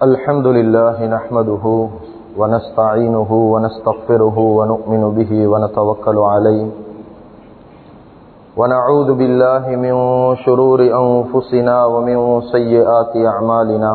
الحمد لله نحمده ونستعينه ونستغفره ونؤمن به ونتوكل عليه ونعوذ بالله من شرور أنفسنا ومن سيئات أعمالنا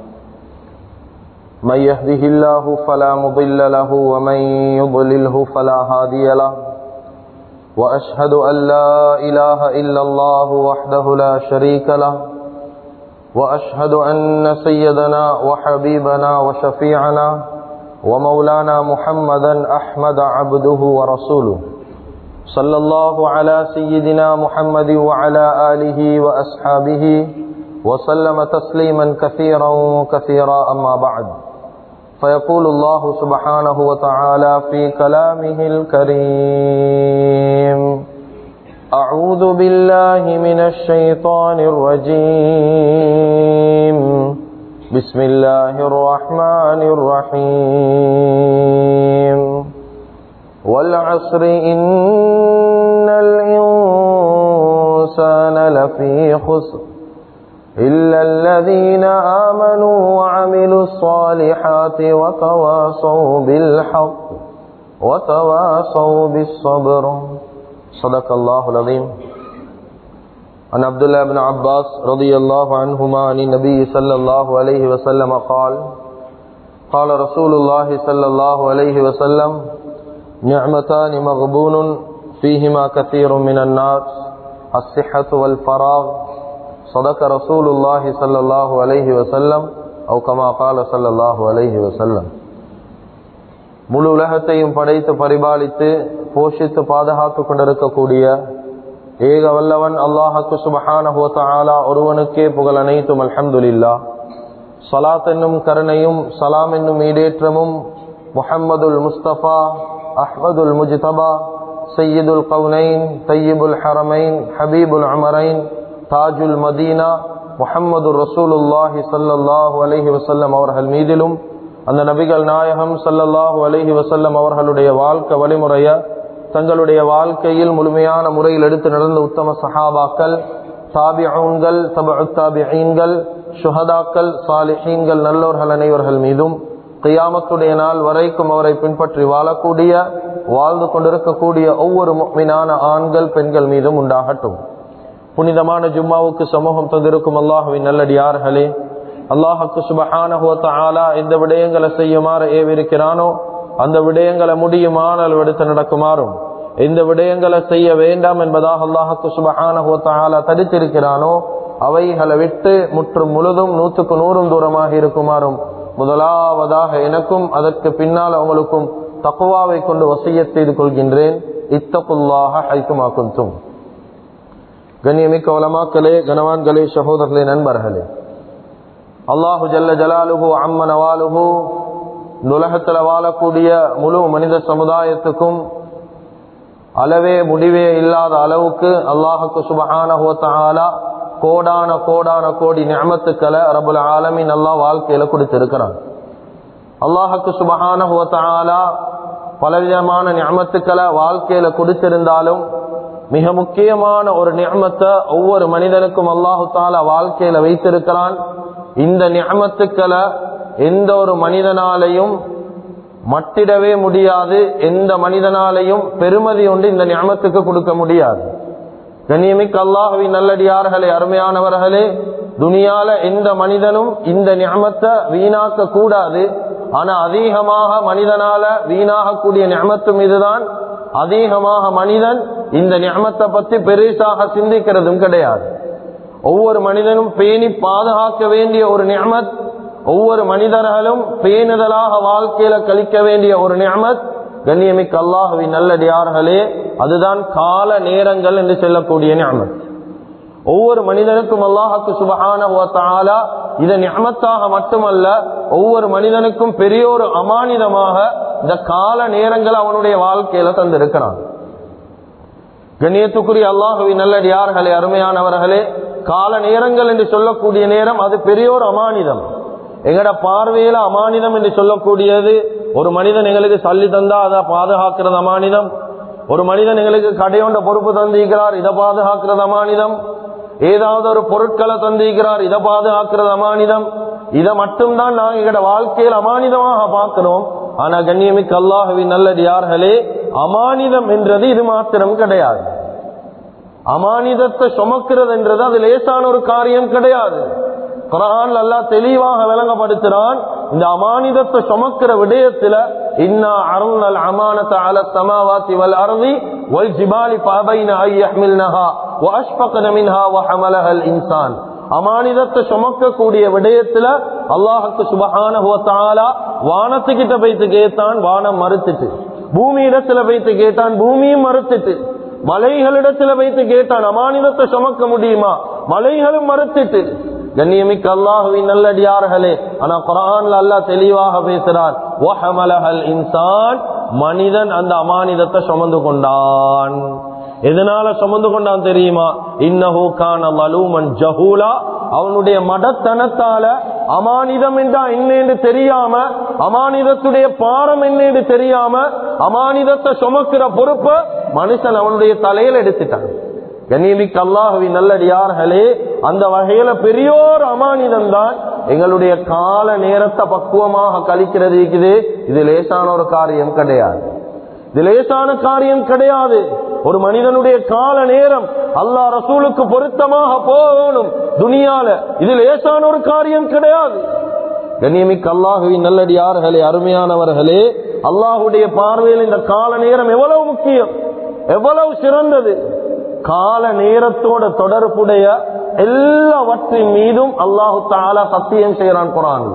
من يهده الله فلا مضل له ومن يضلله فلا هادي له وأشهد أن لا إله إلا الله وحده لا شريك له وأشهد أن سيدنا وحبيبنا وشفيعنا ومولانا محمدا أحمد عبده ورسوله صلى الله على سيدنا محمد وعلى آله وأصحابه وسلم تسليما كثيرا كثيرا أما بعد فيقول الله سبحانه وتعالى في كلامه الكريم أعوذ بالله من الشيطان الرجيم بسم الله الرحمن الرحيم والعصر إن الإنسان لفي خسر إلا الذين آمنوا وعملوا الصالحات وتواصوا بالحق وتواصوا بالصبر صدق الله العظيم عن عبد الله بن عباس رضي الله عنهما عن النبي صلى الله عليه وسلم قال قال رسول الله صلى الله عليه وسلم نعمتان مغبون فيهما كثير من الناس الصحة والفراغ صدق رسول الله صلى الله عليه وسلم أو كما قال صلى الله عليه وسلم முழு உலகத்தையும் படைத்து பரிபாலித்து போஷித்து பாதுகாத்து கொண்டிருக்கக்கூடிய ஏக வல்லவன் அல்லாஹக்கு சுபஹானா ஒருவனுக்கே புகழ் அனைத்தும் அல்ஹம்துலில்லா சலாத் என்னும் கருணையும் சலாம் என்னும் ஈடேற்றமும் முஹம்மதுல் முஸ்தபா அஹ்மதுல் முஜ்தபா சையீதுல் கவுனைன் தையீபுல் ஹரமைன் ஹபீபுல் அமரைன் தாஜுல் மதீனா முஹம்மது ரசூலுல்லாஹி சல்லாஹூ அலஹி வசல்லம் அவர்கள் மீதிலும் அந்த நபிகள் நாயகம் சல்லல்லாஹு அலஹி வசல்லம் அவர்களுடைய வாழ்க்கை வழிமுறைய தங்களுடைய வாழ்க்கையில் முழுமையான முறையில் எடுத்து நடந்த உத்தம சஹாபாக்கள் தாபிஊன்கள் தபுத்தாபிகள் சுஹதாக்கள் சாலிஹீன்கள் நல்லோர்கள் அனைவர்கள் மீதும் கையாமத்துடைய நாள் வரைக்கும் அவரை பின்பற்றி வாழக்கூடிய வாழ்ந்து கொண்டிருக்கக்கூடிய ஒவ்வொரு மீனான ஆண்கள் பெண்கள் மீதும் உண்டாகட்டும் புனிதமான ஜும்மாவுக்கு சமூகம் தந்திருக்கும் அல்லாஹுவின் நல்லடியார்களே அல்லாஹுக்கு சுபஹானா எந்த விடயங்களை செய்யுமாறு ஏவிருக்கிறானோ அந்த விடயங்களை முடியுமானால் எடுத்து நடக்குமாறும் எந்த விடயங்களை செய்ய வேண்டாம் என்பதாக அல்லாஹுக்கு சுபஹானா தடுத்திருக்கிறானோ அவைகளை விட்டு முற்றும் முழுதும் நூற்றுக்கு நூறும் தூரமாக இருக்குமாறும் முதலாவதாக எனக்கும் அதற்கு பின்னால் அவங்களுக்கும் தக்குவாவை கொண்டு வசிய செய்து கொள்கின்றேன் இத்தகுல்லாக ஹைக்குமாக்கும் கண்ணியமிக்க வளமாக்களே கனவான்களே சகோதரர்களே நண்பர்களே அல்லாஹு ஜல்ல ஜலாலுஹு அம்ம நவாலுஹு இந்த உலகத்தில் வாழக்கூடிய முழு மனித சமுதாயத்துக்கும் அளவே முடிவே இல்லாத அளவுக்கு அல்லாஹுக்கு சுபஹானா கோடான கோடான கோடி நியமத்துக்களை ரபுல் ஆலமின் அல்லா வாழ்க்கையில கொடுத்திருக்கிறான் அல்லாஹுக்கு சுபஹானா பலவிதமான நியமத்துக்களை வாழ்க்கையில கொடுத்திருந்தாலும் மிக முக்கியமான ஒரு நியமத்தை ஒவ்வொரு மனிதனுக்கும் அல்லாஹு தாலா வாழ்க்கையில வைத்திருக்கிறான் இந்த நியமத்துக்களை எந்த ஒரு மனிதனாலையும் மட்டிடவே முடியாது எந்த மனிதனாலையும் பெருமதி ஒன்று இந்த நியமத்துக்கு கொடுக்க முடியாது கண்ணியமிக்க அல்லாஹுவின் நல்லடியார்களே அருமையானவர்களே துனியால எந்த மனிதனும் இந்த நியமத்தை வீணாக்க கூடாது ஆனா அதிகமாக மனிதனால வீணாகக்கூடிய நியமத்தும் இதுதான் அதிகமாக மனிதன் இந்த நியமத்தை பத்தி பெருசாக சிந்திக்கிறதும் கிடையாது ஒவ்வொரு மனிதனும் பேணி பாதுகாக்க வேண்டிய ஒரு நியமத் ஒவ்வொரு மனிதர்களும் பேணுதலாக வாழ்க்கையில கழிக்க வேண்டிய ஒரு நியமத் கண்ணியமிக்க அல்லாஹுவின் நல்லடியார்களே அதுதான் கால நேரங்கள் என்று சொல்லக்கூடிய நியமத் ஒவ்வொரு மனிதனுக்கும் அல்லாஹுக்கு சுபகான இதை நியமத்தாக மட்டுமல்ல ஒவ்வொரு மனிதனுக்கும் பெரிய ஒரு அமானிதமாக இந்த கால நேரங்கள் அவனுடைய வாழ்க்கையில தந்திருக்கிறான் கண்ணியத்துக்குரிய அல்லாஹுவின் நல்லடியார்களே அருமையானவர்களே கால நேரங்கள் என்று சொல்லக்கூடிய நேரம் அது பெரிய ஒரு அமானிதம் எங்கட பார்வையில அமானிதம் என்று சொல்லக்கூடியது ஒரு மனிதன் எங்களுக்கு சல்லி தந்தா அதை பாதுகாக்கிறது அமானிதம் ஒரு மனிதன் எங்களுக்கு கடையோண்ட பொறுப்பு தந்திருக்கிறார் இதை பாதுகாக்கிறது அமானிதம் ஏதாவது ஒரு பொருட்களை தந்திருக்கிறார் இதை பாதுகாக்கிறது அமானிதம் இதை மட்டும்தான் நாங்க எங்களோட வாழ்க்கையில் அமானிதமாக பார்க்கிறோம் ஆனா கண்ணியமிக்க அல்லாஹுவின் நல்லடியார்களே அமானிதம் என்றது இது மாத்திரம் கிடையாது அமானிதத்தை சுமக்கிறது என்றது அது லேசான ஒரு காரியம் கிடையாது குரான் அல்லாஹ் தெளிவாக விளங்கப்படுத்துறான் இந்த அமானிதத்தை சுமக்கிற விடயத்துல இன்னா அருணல் அமானத அல சமாவாத்தி வல் அருதி வல் ஜிபாலி பாபைன ஐ யஹ்மில்னஹா வ அஷ்ஃபக்ன மின்ஹா வ ஹமலஹல் இன்சான் அமானிதத்தை சுமக்கக்கூடிய விடயத்துல அல்லாஹுக்கு சுபஹானஹு வ தஆலா வானத்துக்கிட்ட போய்த்து கேட்டான் வானம் மறுத்துட்டு பூமி இடத்துல போய்த்து கேட்டான் பூமியும் மறுத்துட்டு மலைகளிடத்துல வைத்து கேட்டான் அமானிதத்தை சுமக்க முடியுமா மலைகளும் மறுத்துட்டு கண்ணியமிக்க அல்லாஹுவின் நல்லடியார்களே ஆனா குரான்ல அல்லாஹ் தெளிவாக பேசுறான் ஒஹமலஹல் இன்சான் மனிதன் அந்த அமானிதத்தை சுமந்து கொண்டான் எதனால சுமந்து கொண்டான் தெரியுமா இன்னஹூ கான மலூமன் ஜஹூலா அவனுடைய மடத்தனத்தால அமானிதம் என்றா என்னன்னு தெரியாம அமானிதத்துடைய பாரம் என்னன்னு தெரியாம அமானிதத்தை சுமக்கிற பொறுப்பை மனுஷன் அவனுடைய தலையில எடுத்துட்டான் கண்ணியமிக்க அல்லாஹுவி நல்லடியார்களே அந்த வகையில பெரியோர் அமானிதம் தான் எங்களுடைய கால நேரத்தை பக்குவமாக கழிக்கிறது இருக்குது இது லேசான ஒரு காரியம் கிடையாது இது லேசான காரியம் கிடையாது ஒரு மனிதனுடைய கால நேரம் அல்லா ரசூலுக்கு பொருத்தமாக போகணும் துனியால இது லேசான ஒரு காரியம் கிடையாது கண்ணியமிக்க அல்லாஹுவின் நல்லடியார்களே அருமையானவர்களே அல்லாஹுடைய பார்வையில் இந்த கால நேரம் எவ்வளவு முக்கியம் எவ்வளவு சிறந்தது கால நேரத்தோட தொடர்புடைய எல்லாவற்றின் மீதும் அல்லாஹு தாலா சத்தியம் செய்யறான் குரான்ல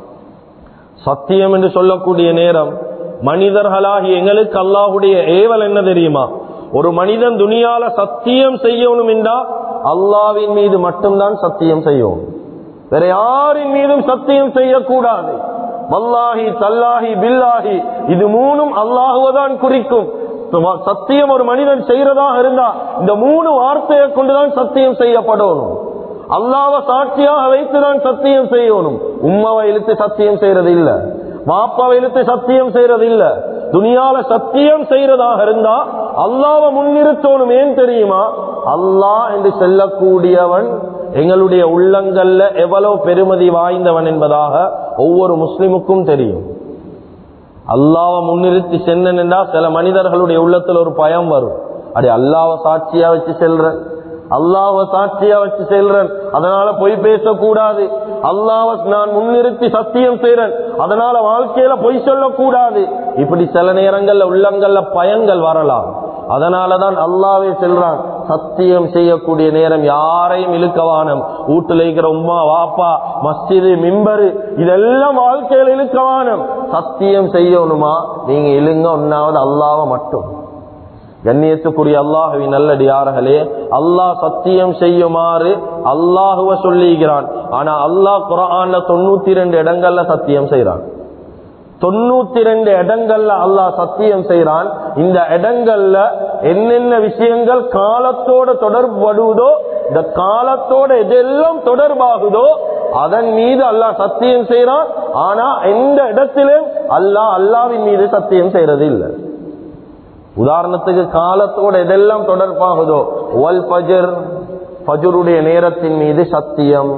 சத்தியம் என்று சொல்லக்கூடிய நேரம் மனிதர்களாகி எங்களுக்கு அல்லாஹுடைய ஏவல் என்ன தெரியுமா ஒரு மனிதன் துணியால சத்தியம் செய்யணும் என்றா அல்லாவின் மீது மட்டும்தான் சத்தியம் செய்யணும் வேற யாரின் மீதும் சத்தியம் செய்யக்கூடாது வல்லாஹி தல்லாஹி பில்லாஹி இது மூணும் அல்லாஹுவதான் குறிக்கும் சத்தியம் ஒரு மனிதன் செய்யறதாக இருந்தா இந்த மூணு வார்த்தையை கொண்டுதான் சத்தியம் செய்யப்படணும் அல்லாவ சாட்சியாக வைத்துதான் சத்தியம் செய்யணும் உம்மாவை இழுத்து சத்தியம் செய்யறது இல்ல மாப்பாவை இழுத்து சத்தியம் செய்யறது இல்ல துணியால சத்தியம் செய்யறதாக இருந்தா அல்லாவ முன்னிறுத்தணும் ஏன் தெரியுமா அல்லாஹ் என்று செல்லக்கூடியவன் எங்களுடைய உள்ளங்கள்ல எவ்வளவு பெருமதி வாய்ந்தவன் என்பதாக ஒவ்வொரு முஸ்லிமுக்கும் தெரியும் அல்லாவை முன்னிறுத்தி சென்னா சில மனிதர்களுடைய உள்ளத்துல ஒரு பயம் வரும் அடி அல்லாவ சாட்சியா வச்சு செல்றேன் அல்லாவ சாட்சியா வச்சு செல்றேன் அதனால பொய் பேசக்கூடாது அல்லாவ நான் முன்னிறுத்தி சத்தியம் செய்யறேன் அதனால வாழ்க்கையில பொய் சொல்லக்கூடாது இப்படி சில நேரங்கள்ல உள்ளங்கள்ல பயங்கள் வரலாம் அதனாலதான் அல்லாவே செல்றான் சத்தியம் செய்யக்கூடிய நேரம் யாரையும் இழுக்கவானம் வீட்டுல இருக்கிற உமா வாப்பா மஸ்ஜிது மிம்பரு இதெல்லாம் வாழ்க்கையில இழுக்கவானம் சத்தியம் செய்யணுமா நீங்க இழுங்க ஒன்னாவது அல்லாவ மட்டும் கண்ணியத்துக்குரிய அல்லாஹுவின் நல்லடியார்களே அல்லாஹ் சத்தியம் செய்யுமாறு அல்லாஹுவ சொல்லிக்கிறான் ஆனா அல்லாஹ் குரான்ல தொண்ணூத்தி ரெண்டு இடங்கள்ல சத்தியம் செய்யறான் தொண்ணூத்தி ரெண்டு இடங்கள்ல அல்லாஹ் சத்தியம் செய்யறான் இந்த இடங்கள்ல என்னென்ன விஷயங்கள் காலத்தோட தொடர்படுவதோ இந்த காலத்தோட எதெல்லாம் தொடர்பாகுதோ அதன் மீது அல்லாஹ் சத்தியம் செய்யறான் ஆனா எந்த இடத்திலும் அல்லாஹ் அல்லாவின் மீது சத்தியம் செய்யறது இல்லை உதாரணத்துக்கு காலத்தோட எதெல்லாம் தொடர்பாகுதோ வல் பஜர் பஜருடைய நேரத்தின் மீது சத்தியம்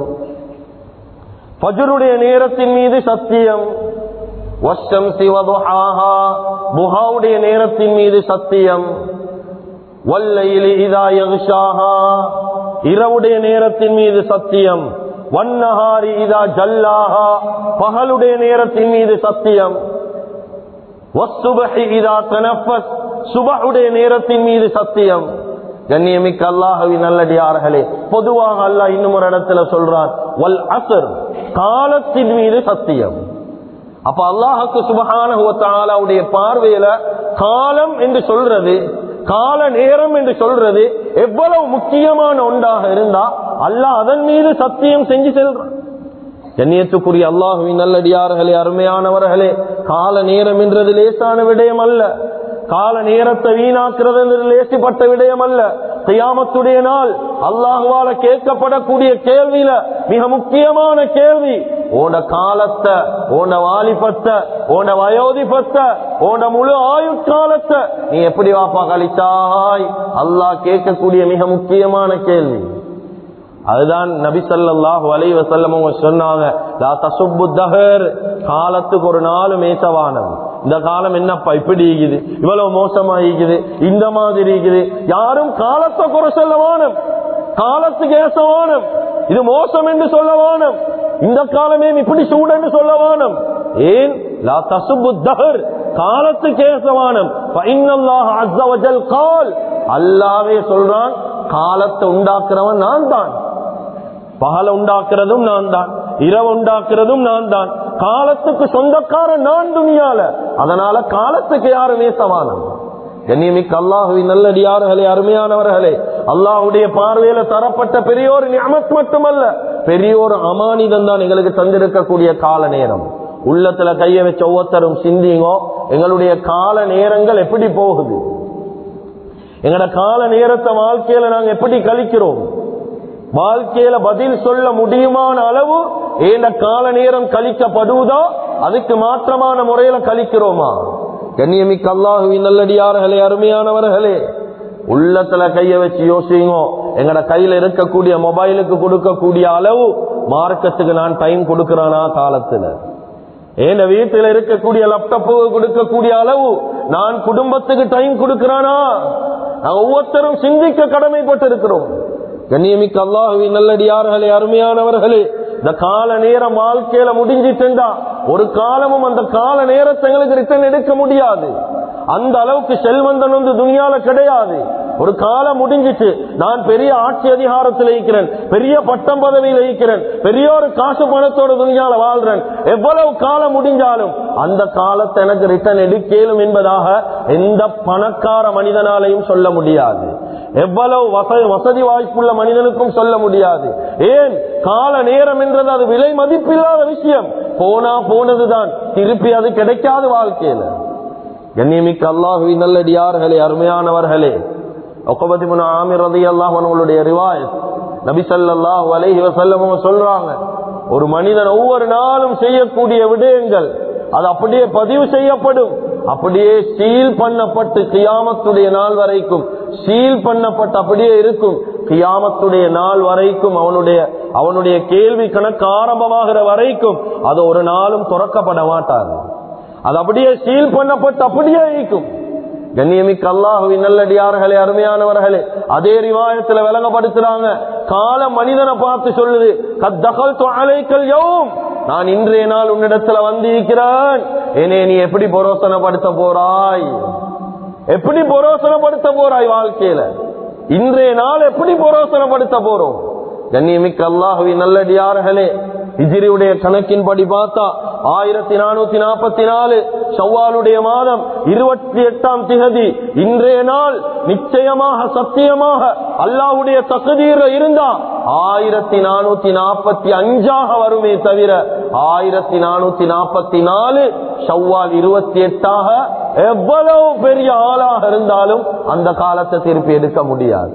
பஜருடைய நேரத்தின் மீது சத்தியம் வஷம் சிவதுஹாஹா புகாவுடைய நேரத்தின் மீது சத்தியம் வல்லையிலி இதா யகுஷாஹா இரவுடைய நேரத்தின் மீது சத்தியம் வன்னஹாரி இதா ஜல்லாஹா பகலுடைய நேரத்தின் மீது சத்தியம் வஸ்ஸுபஹி இதா தனஃபஸ் சுபஹுடைய நேரத்தின் மீது சத்தியம் கண்ணியமிக்க அல்லாஹவி நல்லடியார்களே பொதுவாக அல்லாஹ் இன்னும் ஒரு இடத்துல சொல்றான் வல் அசர் காலத்தின் மீது சத்தியம் அப்ப அல்லாஹுக்கு சுபகானுடைய பார்வையில காலம் என்று சொல்றது கால நேரம் என்று சொல்றது எவ்வளவு முக்கியமான ஒன்றாக இருந்தா அல்லாஹ் அதன் மீது சத்தியம் செஞ்சு செல்றான் கண்ணியத்துக்குரிய அல்லாஹுவின் நல்லடியார்களே அருமையானவர்களே கால நேரம் என்றது லேசான விடயம் அல்ல கால நேரத்தை வீணாக்குறது என்று லேசிப்பட்ட விடயம் அல்ல கையாமத்துடைய நாள் அல்லாஹுவால கேட்கப்படக்கூடிய கேள்வியில மிக முக்கியமான கேள்வி ஓட காலத்தை ஓட வாலிபத்தை ஓட வயோதிபத்தை ஓட முழு ஆயுட்காலத்தை நீ எப்படி வாப்பா கழிச்சாய் அல்லாஹ் கேட்கக்கூடிய மிக முக்கியமான கேள்வி அதுதான் நபி சல்லாஹு அலை வசல்லம் அவங்க சொன்னாங்க லா தசுப்பு தஹர் காலத்துக்கு ஒரு நாலு மேசவானம் இந்த காலம் என்னப்பா இப்படி இருக்குது இவ்வளவு மோசமா இருக்குது இந்த மாதிரி இருக்குது யாரும் காலத்தை குறை சொல்ல வானம் காலத்துக்கு ஏச வானம் இது மோசம் என்று சொல்ல வானம் இந்த காலமே இப்படி சூடன்னு சொல்ல வானம் ஏன் லா தசுப்பு தஹர் காலத்துக்கு ஏசவானம் கால் அல்லாவே சொல்றான் காலத்தை உண்டாக்குறவன் நான் தான் பகல உண்டாக்குறதும் நான் தான் இரவு உண்டாக்குறதும் நான் தான் காலத்துக்கு சொந்தக்காரன் நான் துணியால அதனால காலத்துக்கு யாரும் நேசமானம் கண்ணியமிக்க அல்லாஹுவின் நல்லடியார்களே அருமையானவர்களே அல்லாஹுடைய பார்வையில தரப்பட்ட பெரியோர் நியமத் மட்டுமல்ல பெரியோர் அமானிதம் தான் எங்களுக்கு தந்திருக்கக்கூடிய கால நேரம் உள்ளத்துல கைய வச்ச ஒவ்வொருத்தரும் சிந்திங்கோ எங்களுடைய கால நேரங்கள் எப்படி போகுது எங்கட கால நேரத்தை வாழ்க்கையில நாங்க எப்படி கழிக்கிறோம் வாழ்க்கையில பதில் சொல்ல முடியுமான அளவு ஏன கால நேரம் கழிக்கப்படுவதோ அதுக்கு மாற்றமான முறையில கழிக்கிறோமா கண்ணியமிக்க அல்லாஹுவின் நல்லடியார்களே அருமையானவர்களே உள்ளத்துல கைய வச்சு யோசிங்கோ எங்கட கையில இருக்கக்கூடிய மொபைலுக்கு கொடுக்கக்கூடிய அளவு மார்க்கத்துக்கு நான் டைம் கொடுக்கறானா காலத்துல ஏன் வீட்டில் இருக்கக்கூடிய லேப்டாப்புக்கு கொடுக்கக்கூடிய அளவு நான் குடும்பத்துக்கு டைம் கொடுக்கிறானா நான் ஒவ்வொருத்தரும் சிந்திக்க கடமைப்பட்டு இருக்கிறோம் கண்ணியமிக்க அல்லாஹுவின் நல்லடியார்களே அருமையானவர்களே இந்த கால நேரம் வாழ்க்கையில முடிஞ்சிட்டுண்டா ஒரு காலமும் அந்த கால நேரத்தை எங்களுக்கு ரிட்டர்ன் எடுக்க முடியாது அந்த அளவுக்கு செல்வந்தன் வந்து துணியால கிடையாது ஒரு காலம் முடிஞ்சிச்சு நான் பெரிய ஆட்சி அதிகாரத்தில் இருக்கிறேன் பெரிய பட்டம் பதவியில் இருக்கிறேன் பெரிய ஒரு காசு பணத்தோட துணியால வாழ்றேன் எவ்வளவு காலம் முடிஞ்சாலும் அந்த காலத்தை எனக்கு ரிட்டர்ன் எடுக்கலும் என்பதாக எந்த பணக்கார மனிதனாலையும் சொல்ல முடியாது எவ்வளவு வசதி வசதி வாய்ப்புள்ள மனிதனுக்கும் சொல்ல முடியாது ஏன் கால நேரம் என்றது அது விலை மதிப்பில்லாத விஷயம் போனா போனதுதான் திருப்பி அது கிடைக்காது வாழ்க்கையில கண்ணியமிக்க அல்லாஹுவி நல்லடியார்களே அருமையானவர்களே ஒக்கபதி முன் ஆமிர் ரதி அல்லாஹ் அவங்களுடைய ரிவாயத் நபி ஸல்லல்லாஹு அலைஹி வஸல்லம் அவங்க சொல்றாங்க ஒரு மனிதன் ஒவ்வொரு நாளும் செய்யக்கூடிய விடயங்கள் அது அப்படியே பதிவு செய்யப்படும் அப்படியே சீல் பண்ணப்பட்டு கியாமத்துடைய நாள் வரைக்கும் சீல் பண்ணப்பட்டு அப்படியே இருக்கும் கியாமத்துடைய நாள் வரைக்கும் அவனுடைய அவனுடைய கேள்வி கணக்கு ஆரம்பமாகிற வரைக்கும் அது ஒரு நாளும் துறக்கப்பட மாட்டாது அது அப்படியே சீல் பண்ணப்பட்டு அப்படியே இருக்கும் கண்ணியமிக்க அல்லாஹுவின் நல்லடியார்களே அருமையானவர்களே அதே ரிவாயத்துல விளங்கப்படுத்துறாங்க கால மனிதனை பார்த்து சொல்லுது கத்தகல் தொலைக்கல் யவும் நான் இன்றைய நாள் உன்னிடத்துல வந்திருக்கிறேன் என்னை நீ எப்படி பொரோசனப்படுத்த போறாய் எப்படி பொரோசனப்படுத்த போறாய் வாழ்க்கையில இன்றைய நாள் எப்படி பொரோசனப்படுத்த போறோம் கண்ணியமிக்க அல்லாஹுவின் நல்லடியார்களே இஜிரியுடைய கணக்கின்படி பார்த்தா ஆயிரத்தி நானூத்தி நாற்பத்தி நாலு செவ்வாலுடைய மாதம் இருபத்தி எட்டாம் திகதி இன்றைய நாள் நிச்சயமாக சத்தியமாக அல்லாஹுடைய தகுதியில இருந்தா ஆயிரத்தி நானூத்தி நாற்பத்தி அஞ்சாக வருமே தவிர ஆயிரத்தி நானூத்தி நாற்பத்தி நாலு செவ்வால் இருபத்தி எட்டாக எவ்வளவு பெரிய ஆளாக இருந்தாலும் அந்த காலத்தை திருப்பி எடுக்க முடியாது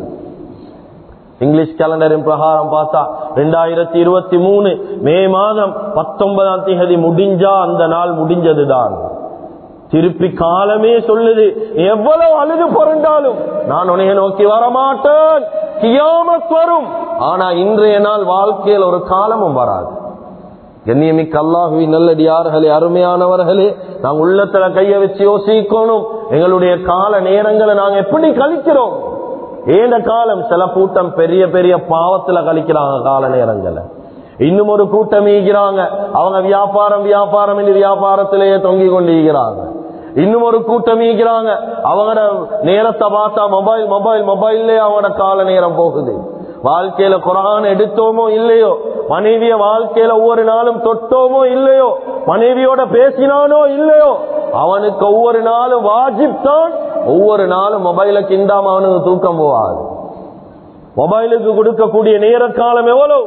இங்கிலீஷ் கேலண்டரின் பிரகாரம் பார்த்தா ரெண்டாயிரத்தி இருபத்தி மூணு மே மாதம் பத்தொன்பதாம் தேதி முடிஞ்சா அந்த நாள் முடிஞ்சதுதான் திருப்பி காலமே சொல்லுது எவ்வளவு அழுது புரண்டாலும் நான் உனைய நோக்கி வரமாட்டேன் கியாமத் வரும் ஆனா இன்றைய நாள் வாழ்க்கையில் ஒரு காலமும் வராது கண்ணியமிக்க அல்லாஹுவி நல்லடியார்களே அருமையானவர்களே நாங்க உள்ளத்துல கைய வச்சு யோசிக்கணும் எங்களுடைய கால நேரங்களை நாங்க எப்படி கழிக்கிறோம் ஏந்த காலம் சில கூட்டம் பெரிய பெரிய பாவத்துல கழிக்கிறாங்க கால நேரங்களை இன்னும் ஒரு கூட்டம் ஈகிறாங்க அவங்க வியாபாரம் வியாபாரம் என்று வியாபாரத்திலேயே தொங்கி கொண்டிருக்கிறாங்க இன்னும் ஒரு கூட்டம் ஈகிறாங்க அவங்களோட நேரத்தை பார்த்தா மொபைல் மொபைல் மொபைல்லே அவங்களோட கால நேரம் போகுது வாழ்க்கையில குரான் எடுத்தோமோ இல்லையோ மனைவிய வாழ்க்கையில ஒவ்வொரு நாளும் தொட்டோமோ இல்லையோ மனைவியோட பேசினானோ இல்லையோ அவனுக்கு ஒவ்வொரு நாளும் வாஜிப் தான் ஒவ்வொரு நாளும் மொபைல கிண்டாம அவனுக்கு தூக்கம் போவாது மொபைலுக்கு கொடுக்கக்கூடிய நேர காலம் எவ்வளவு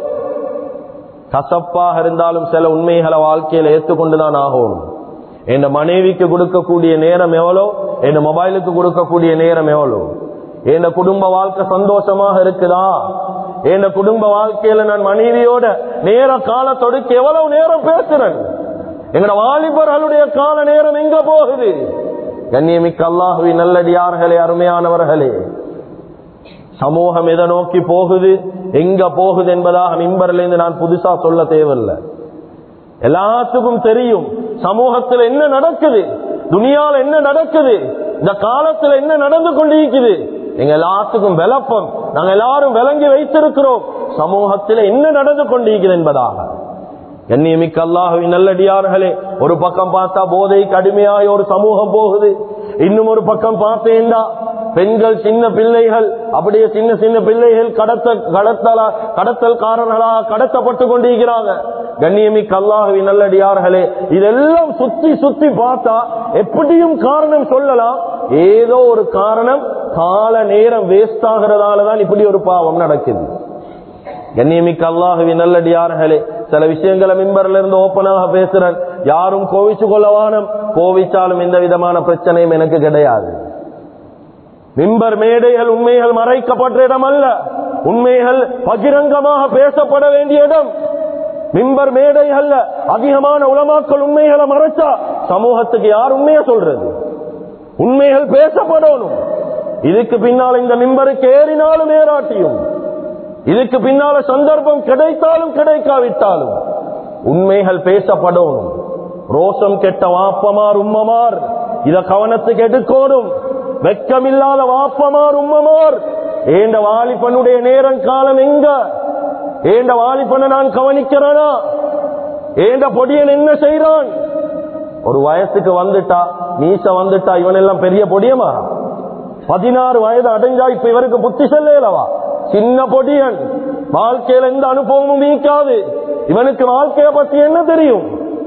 கசப்பாக இருந்தாலும் சில உண்மைகளை வாழ்க்கையில ஏற்றுக்கொண்டுதான் ஆகணும் என் மனைவிக்கு கொடுக்கக்கூடிய நேரம் எவ்வளோ என் மொபைலுக்கு கொடுக்கக்கூடிய நேரம் எவ்வளோ என் குடும்ப வாழ்க்கை சந்தோஷமாக இருக்குதா என் குடும்ப வாழ்க்கையில நான் மனைவியோட நேர காலத்தொடுக்கு எவ்வளவு நேரம் பேசுறேன் எங்கட வாலிபர்களுடைய கால நேரம் எங்க போகுது கண்ணியமிக்க அல்லாஹுவி நல்லடியார்களே அருமையானவர்களே சமூகம் எதை நோக்கி போகுது எங்க போகுது என்பதாக மிம்பர்ல இருந்து நான் புதுசா சொல்ல தேவையில்லை எல்லாத்துக்கும் தெரியும் சமூகத்தில் என்ன நடக்குது துனியால என்ன நடக்குது இந்த காலத்துல என்ன நடந்து கொண்டிருக்குது எங்க எல்லாத்துக்கும் விளப்பம் நாங்க எல்லாரும் விளங்கி வைத்திருக்கிறோம் சமூகத்தில் என்ன நடந்து கொண்டிருக்கிறது என்பதாக கண்ணியமிக்க அல்லாஹுவின் நல்லடியார்களே ஒரு பக்கம் பார்த்தா போதை கடுமையாய் ஒரு சமூகம் போகுது இன்னும் ஒரு பக்கம் பார்த்தேன்டா பெண்கள் சின்ன பிள்ளைகள் அப்படியே சின்ன சின்ன பிள்ளைகள் கடத்த கடத்தல கடத்தல்காரர்களாக கடத்தப்பட்டு கொண்டிருக்கிறாங்க கண்ணியமிக்க அல்லாஹுவின் நல்லடியார்களே இதெல்லாம் சுத்தி சுத்தி பார்த்தா எப்படியும் காரணம் சொல்லலாம் ஏதோ ஒரு காரணம் கால நேரம் வேஸ்ட் ஆகிறதால தான் இப்படி ஒரு பாவம் நடக்குது கண்ணியமிக்க அல்லாஹுவின் நல்லடியார்களே சில விஷயங்களை மிம்பர்ல இருந்து ஓப்பனாக பேசுறேன் யாரும் கோவிச்சு கொள்ளவானம் கோவிச்சாலும் எந்த விதமான பிரச்சனையும் எனக்கு கிடையாது மிம்பர் மேடைகள் உண்மைகள் மறைக்கப்பட்ட இடம் அல்ல உண்மைகள் பகிரங்கமாக பேசப்பட வேண்டிய இடம் மிம்பர் மேடைகள்ல அதிகமான உலமாக்கள் உண்மைகளை மறைச்சா சமூகத்துக்கு யார் உண்மைய சொல்றது உண்மைகள் பேசப்படணும் இதுக்கு பின்னால் இந்த மிம்பருக்கு ஏறினாலும் ஏறாட்டியும் இதுக்கு பின்னால சந்தர்ப்பம் கிடைத்தாலும் கிடைக்காவிட்டாலும் உண்மைகள் பேசப்படணும் ரோஷம் கெட்ட வாப்பமார் உம்மமார் இத கவனத்துக்கு எடுக்கணும் வெக்கமில்லாத வாப்பமார் உம்மமார் ஏண்ட வாலிபனுடைய நேரம் காலம் எங்க ஏண்ட வாலிபனை நான் கவனிக்கிறேனா ஏண்ட பொடியன் என்ன செய்யறான் ஒரு வயசுக்கு வந்துட்டா மீச வந்துட்டா இவன் எல்லாம் பெரிய பொடியமா பதினாறு வயது அடைஞ்சா இப்ப இவருக்கு புத்தி செல்லவா சின்ன பொடியன் வாழ்க்கையில எந்த அனுபவமும் நீக்காது இவனுக்கு வாழ்க்கைய பத்தி என்ன தெரியும்